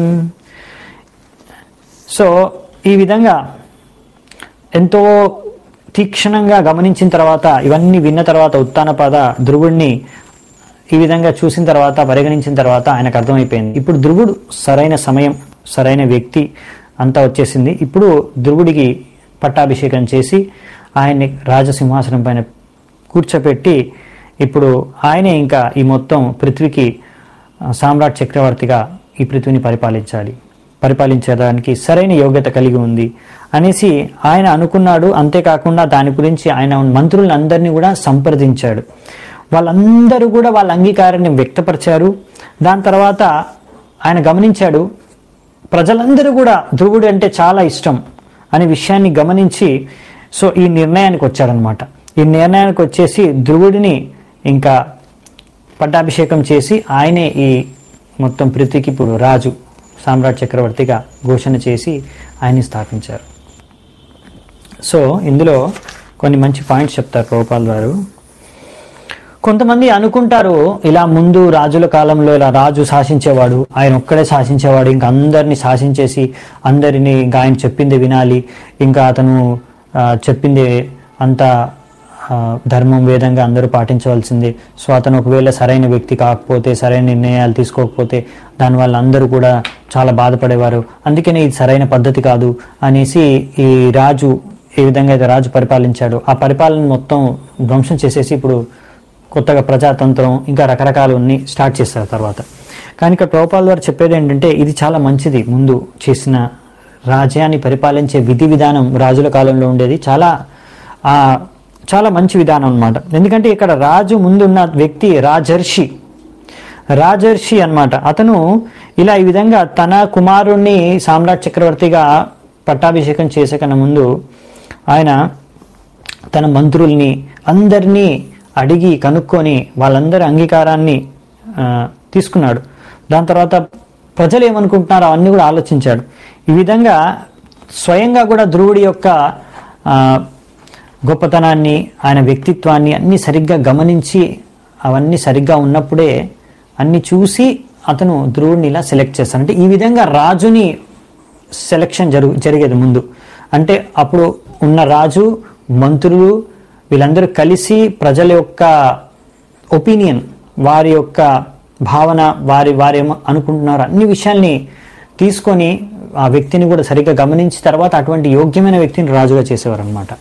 సో ఈ విధంగా ఎంతో తీక్షణంగా గమనించిన తర్వాత ఇవన్నీ విన్న తర్వాత ఉత్తానపాద ధ్రువుడిని ఈ విధంగా చూసిన తర్వాత పరిగణించిన తర్వాత ఆయనకు అర్థమైపోయింది ఇప్పుడు ధ్రువుడు సరైన సమయం సరైన వ్యక్తి అంతా వచ్చేసింది ఇప్పుడు ధ్రువుడికి పట్టాభిషేకం చేసి ఆయన్ని రాజసింహాసనం పైన కూర్చోపెట్టి ఇప్పుడు ఆయనే ఇంకా ఈ మొత్తం పృథ్వీకి ఆ, సామ్రాట్ చక్రవర్తిగా ఈ పృథ్వీని పరిపాలించాలి పరిపాలించడానికి సరైన యోగ్యత కలిగి ఉంది అనేసి ఆయన అనుకున్నాడు అంతేకాకుండా దాని గురించి ఆయన మంత్రులందరినీ కూడా సంప్రదించాడు వాళ్ళందరూ కూడా వాళ్ళ అంగీకారాన్ని వ్యక్తపరిచారు దాని తర్వాత ఆయన గమనించాడు ప్రజలందరూ కూడా ధ్రువుడు అంటే చాలా ఇష్టం అనే విషయాన్ని గమనించి సో ఈ నిర్ణయానికి వచ్చాడనమాట ఈ నిర్ణయానికి వచ్చేసి ధ్రువుడిని ఇంకా పట్టాభిషేకం చేసి ఆయనే ఈ మొత్తం పృథ్వీకి ఇప్పుడు రాజు సామ్రాట్ చక్రవర్తిగా ఘోషణ చేసి ఆయన్ని స్థాపించారు సో ఇందులో కొన్ని మంచి పాయింట్స్ చెప్తారు గోపాల్ గారు కొంతమంది అనుకుంటారు ఇలా ముందు రాజుల కాలంలో ఇలా రాజు శాసించేవాడు ఆయన ఒక్కడే శాసించేవాడు ఇంకా అందరిని శాసించేసి అందరినీ ఇంకా ఆయన చెప్పింది వినాలి ఇంకా అతను ఆ, చెప్పింది అంత ఆ, ధర్మం వేదంగా అందరూ పాటించవలసిందే సో అతను ఒకవేళ సరైన వ్యక్తి కాకపోతే సరైన నిర్ణయాలు తీసుకోకపోతే దానివల్ల అందరూ కూడా చాలా బాధపడేవారు అందుకనే ఇది సరైన పద్ధతి కాదు అనేసి ఈ రాజు ఏ విధంగా అయితే రాజు పరిపాలించాడో ఆ పరిపాలన మొత్తం ధ్వంసం చేసేసి ఇప్పుడు కొత్తగా ప్రజాతంత్రం ఇంకా రకరకాలు అన్ని స్టార్ట్ చేస్తారు తర్వాత కానీ ఇక్కడ ప్రభుపాల్ వారు చెప్పేది ఏంటంటే ఇది చాలా మంచిది ముందు చేసిన రాజ్యాన్ని పరిపాలించే విధి విధానం రాజుల కాలంలో ఉండేది చాలా ఆ, చాలా మంచి విధానం అన్నమాట ఎందుకంటే ఇక్కడ రాజు ముందున్న వ్యక్తి రాజర్షి రాజర్షి అన్నమాట అతను ఇలా ఈ విధంగా తన కుమారుణ్ణి సామ్రాట్ చక్రవర్తిగా పట్టాభిషేకం చేసే కన్నా ముందు ఆయన తన మంత్రుల్ని అందరినీ అడిగి కనుక్కొని వాళ్ళందరి అంగీకారాన్ని ఆ, తీసుకున్నాడు దాని తర్వాత ప్రజలు ఏమనుకుంటున్నారో అవన్నీ కూడా ఆలోచించాడు ఈ విధంగా స్వయంగా కూడా ధ్రువుడి యొక్క ఆ, గొప్పతనాన్ని ఆయన వ్యక్తిత్వాన్ని అన్ని సరిగ్గా గమనించి అవన్నీ సరిగ్గా ఉన్నప్పుడే అన్ని చూసి అతను ధ్రువుడిని ఇలా సెలెక్ట్ చేస్తాడు అంటే ఈ విధంగా రాజుని సెలక్షన్ జరుగు జరిగేది ముందు అంటే అప్పుడు ఉన్న రాజు మంత్రులు వీళ్ళందరూ కలిసి ప్రజల యొక్క ఒపీనియన్ వారి యొక్క భావన వారి వారు ఏమో అనుకుంటున్నారు అన్ని విషయాల్ని తీసుకొని ఆ వ్యక్తిని కూడా సరిగ్గా గమనించి తర్వాత అటువంటి యోగ్యమైన వ్యక్తిని రాజుగా చేసేవారు అనమాట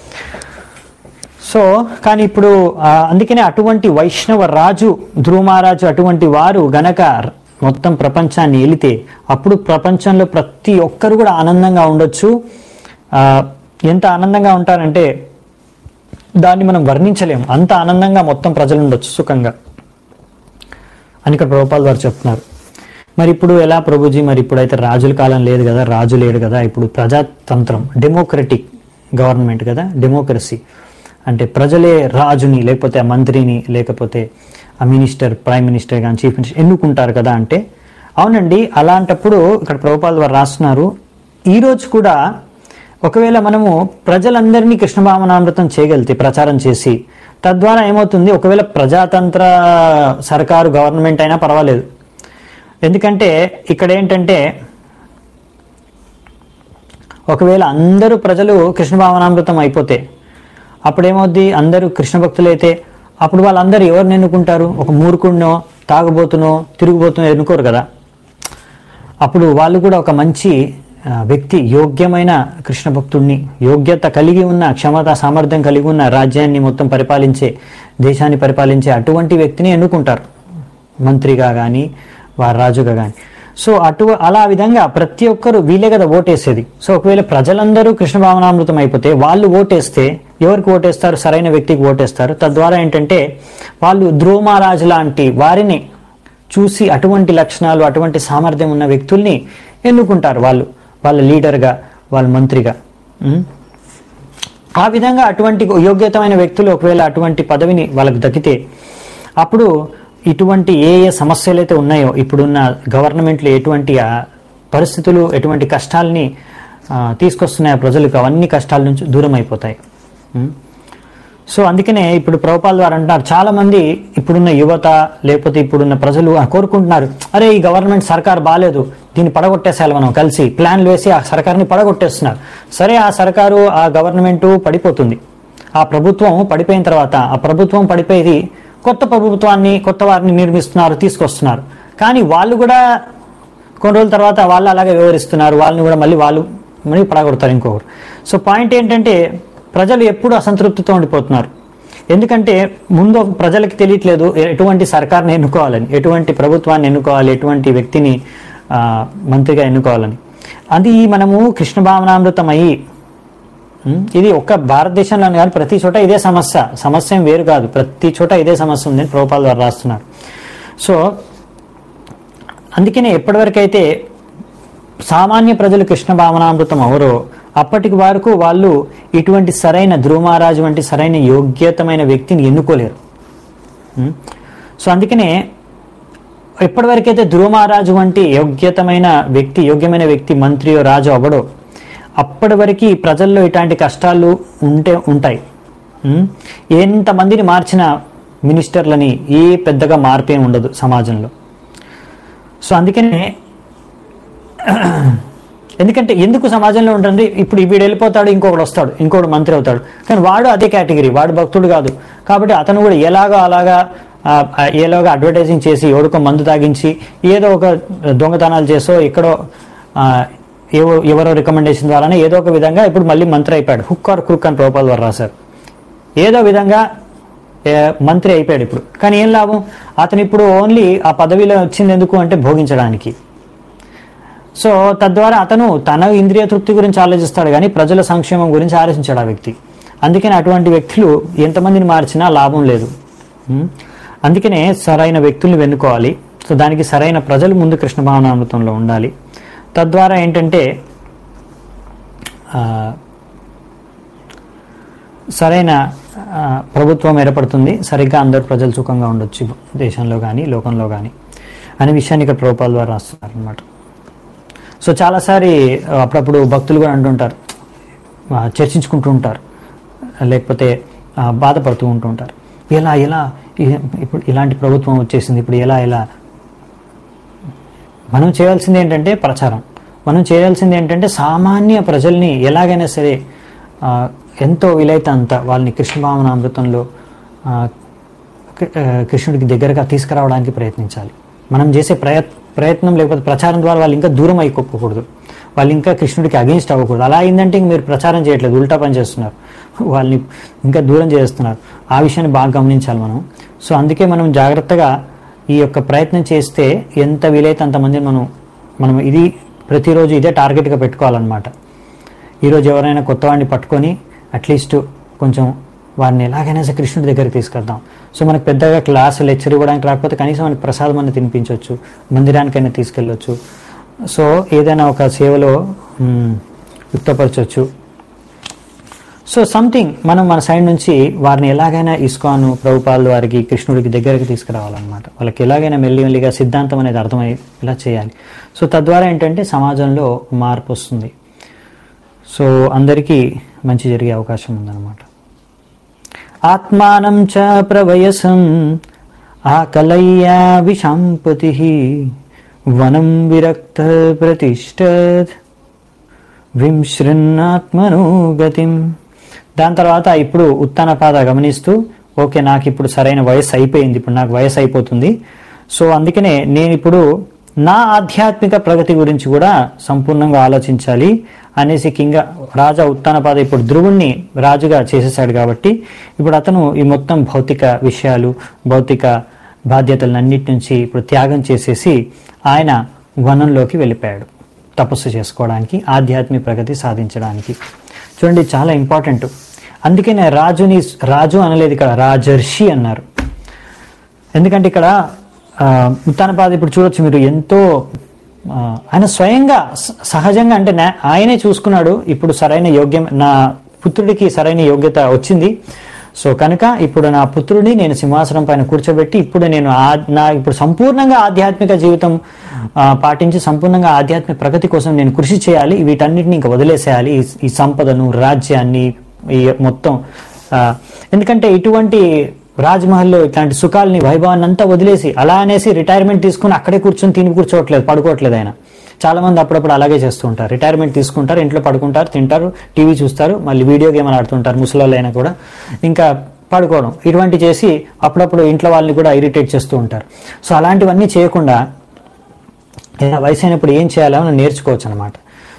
సో కానీ ఇప్పుడు ఆ, అందుకనే అటువంటి వైష్ణవ రాజు ధ్రువమహారాజు అటువంటి వారు గనక మొత్తం ప్రపంచాన్ని ఏలితే అప్పుడు ప్రపంచంలో ప్రతి ఒక్కరు కూడా ఆనందంగా ఉండొచ్చు ఆ, ఎంత ఆనందంగా ఉంటారంటే దాన్ని మనం వర్ణించలేము అంత ఆనందంగా మొత్తం ప్రజలు ఉండొచ్చు సుఖంగా అని ఇక్కడ ప్రభుపాల్ వారు చెప్తున్నారు మరి ఇప్పుడు ఎలా ప్రభుజీ మరి ఇప్పుడైతే రాజుల కాలం లేదు కదా రాజు లేడు కదా ఇప్పుడు ప్రజాతంత్రం డెమోక్రటిక్ గవర్నమెంట్ కదా డెమోక్రసీ అంటే ప్రజలే రాజుని లేకపోతే ఆ మంత్రిని లేకపోతే ఆ మినిస్టర్ ప్రైమ్ మినిస్టర్ కానీ చీఫ్ మినిస్టర్ ఎన్నుకుంటారు కదా అంటే అవునండి అలాంటప్పుడు ఇక్కడ ప్రభుపాల్ వారు రాస్తున్నారు ఈ రోజు కూడా ఒకవేళ మనము ప్రజలందరినీ కృష్ణభావనామృతం చేయగలిగితే ప్రచారం చేసి తద్వారా ఏమవుతుంది ఒకవేళ ప్రజాతంత్ర సర్కారు గవర్నమెంట్ అయినా పర్వాలేదు ఎందుకంటే ఇక్కడ ఏంటంటే ఒకవేళ అందరూ ప్రజలు కృష్ణ భావనామృతం అయిపోతే అప్పుడు ఏమవుద్ది అందరూ కృష్ణ భక్తులైతే అప్పుడు వాళ్ళందరూ ఎవరిని ఎన్నుకుంటారు ఒక మూర్ఖుడినో తాగుబోతునో తిరుగుబోతునో ఎన్నుకోరు కదా అప్పుడు వాళ్ళు కూడా ఒక మంచి ఆ, వ్యక్తి యోగ్యమైన కృష్ణ భక్తుడిని యోగ్యత కలిగి ఉన్న క్షమత సామర్థ్యం కలిగి ఉన్న రాజ్యాన్ని మొత్తం పరిపాలించే దేశాన్ని పరిపాలించే అటువంటి వ్యక్తిని ఎన్నుకుంటారు మంత్రిగా కానీ వారి రాజుగా కానీ సో అటు అలా విధంగా ప్రతి ఒక్కరు వీళ్ళే కదా ఓటేసేది సో ఒకవేళ ప్రజలందరూ కృష్ణ భావనామృతం అయిపోతే వాళ్ళు ఓటేస్తే ఎవరికి ఓటేస్తారు సరైన వ్యక్తికి ఓటేస్తారు తద్వారా ఏంటంటే వాళ్ళు ధ్రువమహారాజు లాంటి వారిని చూసి అటువంటి లక్షణాలు అటువంటి సామర్థ్యం ఉన్న వ్యక్తుల్ని ఎన్నుకుంటారు వాళ్ళు వాళ్ళ లీడర్గా వాళ్ళ మంత్రిగా ఉం? ఆ విధంగా అటువంటి యోగ్యతమైన వ్యక్తులు ఒకవేళ అటువంటి పదవిని వాళ్ళకి దక్కితే అప్పుడు ఇటువంటి ఏ ఏ సమస్యలు అయితే ఉన్నాయో ఇప్పుడున్న గవర్నమెంట్లు ఎటువంటి ఆ పరిస్థితులు ఎటువంటి కష్టాలని ఆ, తీసుకొస్తున్నాయో ప్రజలకు అవన్నీ కష్టాల నుంచి దూరం అయిపోతాయి ఉం? సో అందుకనే ఇప్పుడు ప్రభుపాల్ వారు అంటున్నారు చాలా మంది ఇప్పుడున్న యువత లేకపోతే ఇప్పుడున్న ప్రజలు ఆ కోరుకుంటున్నారు అరే ఈ గవర్నమెంట్ సర్కార్ బాగాలేదు దీన్ని పడగొట్టేసేయాలి మనం కలిసి ప్లాన్లు వేసి ఆ సర్కార్ని పడగొట్టేస్తున్నారు సరే ఆ సర్కారు ఆ గవర్నమెంట్ పడిపోతుంది ఆ ప్రభుత్వం పడిపోయిన తర్వాత ఆ ప్రభుత్వం పడిపోయి కొత్త ప్రభుత్వాన్ని కొత్త వారిని నిర్మిస్తున్నారు తీసుకొస్తున్నారు కానీ వాళ్ళు కూడా కొన్ని రోజుల తర్వాత వాళ్ళు అలాగే వివరిస్తున్నారు వాళ్ళని కూడా మళ్ళీ వాళ్ళు మళ్ళీ పడగొడతారు ఇంకొకరు సో పాయింట్ ఏంటంటే ప్రజలు ఎప్పుడు అసంతృప్తితో ఉండిపోతున్నారు ఎందుకంటే ముందు ప్రజలకు తెలియట్లేదు ఎటువంటి సర్కార్ని ఎన్నుకోవాలని ఎటువంటి ప్రభుత్వాన్ని ఎన్నుకోవాలి ఎటువంటి వ్యక్తిని ఆ, మంత్రిగా ఎన్నుకోవాలని అది మనము కృష్ణ భావనామృతం అయ్యి ఉం? ఇది ఒక్క భారతదేశంలోనే కాదు ప్రతి చోట ఇదే సమస్య సమస్య ఏం వేరు కాదు ప్రతి చోట ఇదే సమస్య ఉందని ప్రభుపాల ద్వారా రాస్తున్నారు సో అందుకనే ఎప్పటివరకైతే సామాన్య ప్రజలు కృష్ణ భావనామృతం అవరో అప్పటికి వరకు వాళ్ళు ఇటువంటి సరైన ధ్రువమహారాజు వంటి సరైన యోగ్యతమైన వ్యక్తిని ఎన్నుకోలేరు ఉం? సో అందుకనే ఎప్పటివరకైతే ధ్రువమహారాజు వంటి యోగ్యతమైన వ్యక్తి యోగ్యమైన వ్యక్తి మంత్రియో రాజు అవ్వడో అప్పటి వరకు ప్రజల్లో ఇట్లాంటి కష్టాలు ఉంటే ఉంటాయి ఉం? ఎంతమందిని మార్చిన మినిస్టర్లని ఏ పెద్దగా మార్పేం ఉండదు సమాజంలో సో అందుకనే ఎందుకంటే ఎందుకు సమాజంలో ఉంటుంది ఇప్పుడు వీడు వెళ్ళిపోతాడు ఇంకొకడు వస్తాడు ఇంకొకడు మంత్రి అవుతాడు కానీ వాడు అదే కేటగిరీ వాడు భక్తుడు కాదు కాబట్టి అతను కూడా ఎలాగో అలాగా ఆ, ఆ, ఎలాగో అడ్వర్టైజింగ్ చేసి ఎవరికో మందు తాగించి ఏదో ఒక దొంగతనాలు చేసో ఎక్కడో ఆ, ఏవో ఎవరో రికమెండేషన్ ద్వారానే ఏదో ఒక విధంగా ఇప్పుడు మళ్ళీ మంత్రి అయిపోయాడు హుక్ ఆర్ క్రుక్ అని రూపాయల ద్వారా రాశారు ఏదో విధంగా ఏ, మంత్రి అయిపోయాడు ఇప్పుడు కానీ ఏం లాభం అతను ఇప్పుడు ఓన్లీ ఆ పదవిలో వచ్చింది ఎందుకు అంటే భోగించడానికి సో తద్వారా అతను తన ఇంద్రియ తృప్తి గురించి ఆలోచిస్తాడు కానీ ప్రజల సంక్షేమం గురించి ఆలోచించాడు ఆ వ్యక్తి అందుకని అటువంటి వ్యక్తులు ఎంతమందిని మార్చినా లాభం లేదు ఉం? అందుకనే సరైన వ్యక్తుల్ని వెన్నుకోవాలి సో దానికి సరైన ప్రజలు ముందు కృష్ణ భావనామృతంలో ఉండాలి తద్వారా ఏంటంటే ఆ, సరైన ఆ, ప్రభుత్వం ఏర్పడుతుంది సరిగ్గా అందరు ప్రజలు సుఖంగా ఉండొచ్చు దేశంలో కానీ లోకంలో కానీ అనే విషయాన్ని ఇక్కడ ప్రభుపాల ద్వారా రాస్తున్నారు అనమాట సో చాలాసారి అప్పుడప్పుడు భక్తులు కూడా అంటుంటారు ఆ, చర్చించుకుంటూ ఉంటారు లేకపోతే ఆ, బాధపడుతూ ఉంటూ ఉంటారు ఎలా ఎలా ఇ- ఇప్పుడు ఇలాంటి ప్రభుత్వం వచ్చేసింది ఇప్పుడు ఎలా ఎలా మనం చేయాల్సింది ఏంటంటే ప్రచారం మనం చేయాల్సింది ఏంటంటే సామాన్య ప్రజల్ని ఎలాగైనా సరే ఆ, ఎంతో వీలైతే అంత వాళ్ళని కృష్ణ భావనామృతంలో ఆ, కృ- ఆ, కృష్ణుడికి దగ్గరగా తీసుకురావడానికి ప్రయత్నించాలి మనం చేసే ప్రయత్ ప్రయత్నం లేకపోతే ప్రచారం ద్వారా వాళ్ళు ఇంకా దూరం అయిపోకూడదు వాళ్ళు ఇంకా కృష్ణుడికి అగేన్స్ట్ అవ్వకూడదు అలా అయిందంటే ఇంక మీరు ప్రచారం చేయట్లేదు ఉల్టా పని చేస్తున్నారు వాళ్ళని ఇంకా దూరం చేస్తున్నారు ఆ విషయాన్ని బాగా గమనించాలి మనం సో అందుకే మనం జాగ్రత్తగా ఈ యొక్క ప్రయత్నం చేస్తే ఎంత వీలైతే అంతమందిని మనం మనం ఇది ప్రతిరోజు ఇదే టార్గెట్గా పెట్టుకోవాలన్నమాట ఈరోజు ఎవరైనా కొత్త వాడిని పట్టుకొని అట్లీస్ట్ కొంచెం వారిని ఎలాగైనా సరే కృష్ణుడి దగ్గరికి తీసుకెళ్దాం సో మనకు పెద్దగా క్లాస్ లెక్చర్ ఇవ్వడానికి రాకపోతే కనీసం మనకి ప్రసాదం అన్న తినిపించవచ్చు మందిరానికైనా తీసుకెళ్ళొచ్చు సో ఏదైనా ఒక సేవలో మ్, యుక్తపరచవచ్చు సో సంథింగ్ మనం మన సైడ్ నుంచి వారిని ఎలాగైనా ఇస్కాను ప్రభుపాల్ వారికి కృష్ణుడికి దగ్గరికి తీసుకురావాలన్నమాట వాళ్ళకి ఎలాగైనా మెల్లి మెల్లిగా సిద్ధాంతం అనేది అర్థమై ఇలా చేయాలి సో తద్వారా ఏంటంటే సమాజంలో మార్పు వస్తుంది సో అందరికీ మంచి జరిగే అవకాశం ఉందన్నమాట ఆత్మానం చ ప్రవయసం ఆకలయ్యా విషాంపతి వనం విరక్త ప్రతిష్టత్ వింశృన్నాత్మను గతిం దాని తర్వాత ఇప్పుడు ఉత్తాన పాద గమనిస్తూ ఓకే నాకు ఇప్పుడు సరైన వయసు అయిపోయింది ఇప్పుడు నాకు వయసు అయిపోతుంది సో అందుకనే నేను ఇప్పుడు నా ఆధ్యాత్మిక ప్రగతి గురించి కూడా సంపూర్ణంగా ఆలోచించాలి అనేసి కింగ రాజా ఉత్తానపాద ఇప్పుడు ధ్రువుణ్ణి రాజుగా చేసేసాడు కాబట్టి ఇప్పుడు అతను ఈ మొత్తం భౌతిక విషయాలు భౌతిక బాధ్యతలన్నిటి నుంచి ఇప్పుడు త్యాగం చేసేసి ఆయన వనంలోకి వెళ్ళిపోయాడు తపస్సు చేసుకోవడానికి ఆధ్యాత్మిక ప్రగతి సాధించడానికి చూడండి చాలా ఇంపార్టెంట్ అందుకనే రాజుని రాజు అనలేదు ఇక్కడ రాజర్షి అన్నారు ఎందుకంటే ఇక్కడ ఆ, ఉత్తానపాద ఇప్పుడు చూడొచ్చు మీరు ఎంతో ఆ, ఆయన స్వయంగా స- సహజంగా అంటే నా- ఆయనే చూసుకున్నాడు ఇప్పుడు సరైన యోగ్యం నా పుత్రుడికి సరైన యోగ్యత వచ్చింది సో కనుక ఇప్పుడు నా పుత్రుడిని నేను సింహాసనం పైన కూర్చోబెట్టి ఇప్పుడు నేను ఆ- నా ఇప్పుడు సంపూర్ణంగా ఆధ్యాత్మిక జీవితం ఆ, పాటించి సంపూర్ణంగా ఆధ్యాత్మిక ప్రగతి కోసం నేను కృషి చేయాలి వీటన్నిటిని ఇంకా వదిలేసేయాలి ఈ- ఈ సంపదను రాజ్యాన్ని ఈ మొత్తం ఆ, ఎందుకంటే ఇటువంటి రాజ్మహల్లో ఇట్లాంటి సుఖాలని వైభవాన్ని అంతా వదిలేసి అలా అనేసి రిటైర్మెంట్ తీసుకుని అక్కడే కూర్చొని తిని కూర్చోవట్లేదు పడుకోవట్లేదు ఆయన చాలా మంది అప్పుడప్పుడు అలాగే చేస్తూ ఉంటారు రిటైర్మెంట్ తీసుకుంటారు ఇంట్లో పడుకుంటారు తింటారు టీవీ చూస్తారు మళ్ళీ వీడియో గేమ్ ఆడుతుంటారు ముసలాళ్ళైనా కూడా ఇంకా పడుకోవడం ఇటువంటి చేసి అప్పుడప్పుడు ఇంట్లో వాళ్ళని కూడా ఇరిటేట్ చేస్తూ ఉంటారు సో అలాంటివన్నీ చేయకుండా ఇలా వయసు అయినప్పుడు ఏం చేయాలో మనం నేర్చుకోవచ్చు అనమాట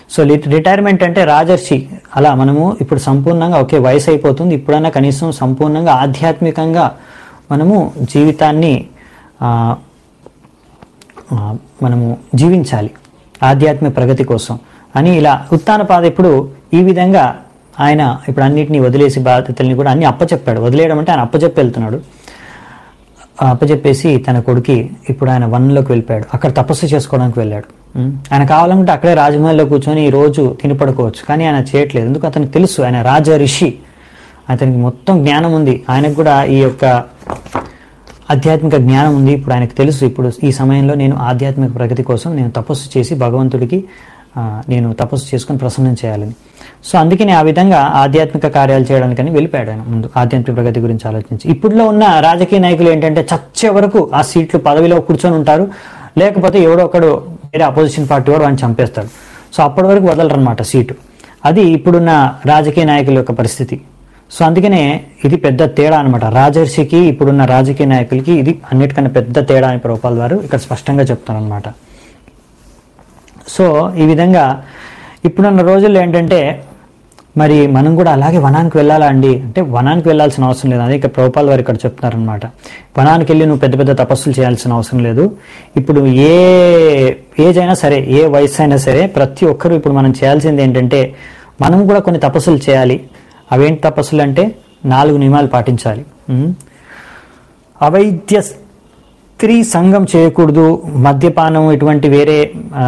సో రిటైర్మెంట్ అంటే రాజర్షి అలా మనము ఇప్పుడు సంపూర్ణంగా ఓకే వయసు అయిపోతుంది ఇప్పుడైనా కనీసం సంపూర్ణంగా ఆధ్యాత్మికంగా మనము జీవితాన్ని ఆ, ఆ, మనము జీవించాలి ఆధ్యాత్మిక ప్రగతి కోసం అని ఇలా ఉత్తానపాద ఇప్పుడు ఈ విధంగా ఆయన ఇప్పుడు అన్నిటినీ వదిలేసి బాధ్యతల్ని కూడా అన్ని అప్పచెప్పాడు వదిలేయడం అంటే ఆయన అప్పచెప్పి వెళ్తున్నాడు ఆ అప్పచెప్పేసి తన కొడుకి ఇప్పుడు ఆయన వనంలోకి వెళ్ళిపోయాడు అక్కడ తపస్సు చేసుకోవడానికి వెళ్ళాడు ఉం. ఆయన కావాలనుకుంటే అక్కడే రాజమహల్లో కూర్చొని ఈ రోజు తిని పడుకోవచ్చు కానీ ఆయన చేయట్లేదు ఎందుకు అతనికి తెలుసు ఆయన రాజ ఋషి అతనికి మొత్తం జ్ఞానం ఉంది ఆయనకు కూడా ఈ యొక్క ఆధ్యాత్మిక జ్ఞానం ఉంది ఇప్పుడు ఆయనకు తెలుసు ఇప్పుడు ఈ సమయంలో నేను ఆధ్యాత్మిక ప్రగతి కోసం నేను తపస్సు చేసి భగవంతుడికి ఆ, నేను తపస్సు చేసుకొని ప్రసన్నం చేయాలని సో అందుకని ఆ విధంగా ఆధ్యాత్మిక కార్యాలు చేయడానికని వెళ్ళిపోయాడు ఆయన ముందు ఆధ్యాత్మిక ప్రగతి గురించి ఆలోచించి ఇప్పుడులో ఉన్న రాజకీయ నాయకులు ఏంటంటే చచ్చే వరకు ఆ సీట్లు పదవిలో కూర్చొని ఉంటారు లేకపోతే ఎవడో ఒకడు వేరే అపోజిషన్ పార్టీ వాడు వాడిని చంపేస్తాడు సో అప్పటి వరకు వదలరు అనమాట సీటు అది ఇప్పుడున్న రాజకీయ నాయకుల యొక్క పరిస్థితి సో అందుకనే ఇది పెద్ద తేడా అనమాట రాజర్షికి ఇప్పుడున్న రాజకీయ నాయకులకి ఇది అన్నిటికన్నా పెద్ద తేడా అని ప్రభుపాల్ వారు ఇక్కడ స్పష్టంగా చెప్తారు అనమాట సో ఈ విధంగా ఇప్పుడున్న రోజుల్లో ఏంటంటే మరి మనం కూడా అలాగే వనానికి వెళ్ళాలా అండి అంటే వనానికి వెళ్ళాల్సిన అవసరం లేదు అదే ఇక్కడ ప్రభుపాల్ వారు ఇక్కడ చెప్తున్నారనమాట వనానికి వెళ్ళి నువ్వు పెద్ద పెద్ద తపస్సులు చేయాల్సిన అవసరం లేదు ఇప్పుడు ఏ ఏజ్ అయినా సరే ఏ వయసు అయినా సరే ప్రతి ఒక్కరూ ఇప్పుడు మనం చేయాల్సింది ఏంటంటే మనం కూడా కొన్ని తపస్సులు చేయాలి అవేంటి తపస్సులు అంటే నాలుగు నియమాలు పాటించాలి ఉం? అవైద్య స్త్రీ సంఘం చేయకూడదు మద్యపానం ఇటువంటి వేరే ఆ,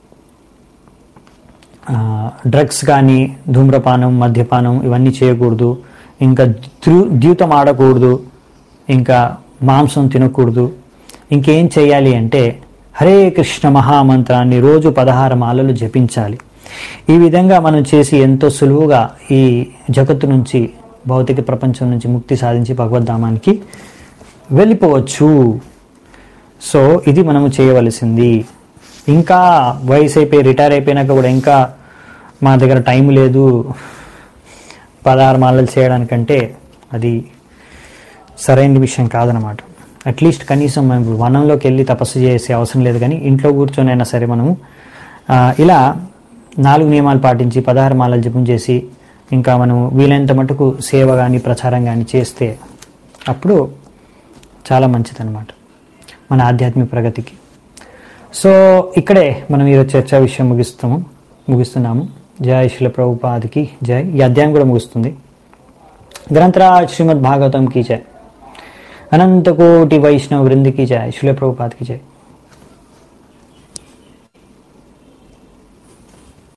ఆ, డ్రగ్స్ కానీ ధూమ్రపానం మద్యపానం ఇవన్నీ చేయకూడదు ఇంకా ద్రు- ద్యూతం ఆడకూడదు ఇంకా మాంసం తినకూడదు ఇంకేం చేయాలి అంటే హరే కృష్ణ మహామంత్రాన్ని రోజు పదహారు మాలలు జపించాలి ఈ విధంగా మనం చేసి ఎంతో సులువుగా ఈ జగత్తు నుంచి భౌతిక ప్రపంచం నుంచి ముక్తి సాధించి భగవద్ధామానికి వెళ్ళిపోవచ్చు సో ఇది మనము చేయవలసింది ఇంకా వయసు అయిపోయి రిటైర్ అయిపోయినాక కూడా ఇంకా మా దగ్గర టైం లేదు పదహారు మాలలు చేయడానికంటే అది సరైన విషయం కాదనమాట అట్లీస్ట్ కనీసం మనం ఇప్పుడు వనంలోకి వెళ్ళి తపస్సు చేసే అవసరం లేదు కానీ ఇంట్లో కూర్చొని అయినా సరే మనము ఆ, ఇలా నాలుగు నియమాలు పాటించి పదహారు మాలలు జపం చేసి ఇంకా మనం వీలైనంత మటుకు సేవ కానీ ప్రచారం కానీ చేస్తే అప్పుడు చాలా మంచిదన్నమాట మన ఆధ్యాత్మిక ప్రగతికి సో ఇక్కడే మనం ఈరోజు చర్చా విషయం ముగిస్తాము ముగిస్తున్నాము జయ శిల ప్రభుపాదికి జై ఈ అధ్యాయం కూడా ముగుస్తుంది గ్రంథరాజ్ శ్రీమద్ భాగవతం కీ జై అనంత కోటి వైష్ణవ వృందికి జయ శిల ప్రభుపాదికి జై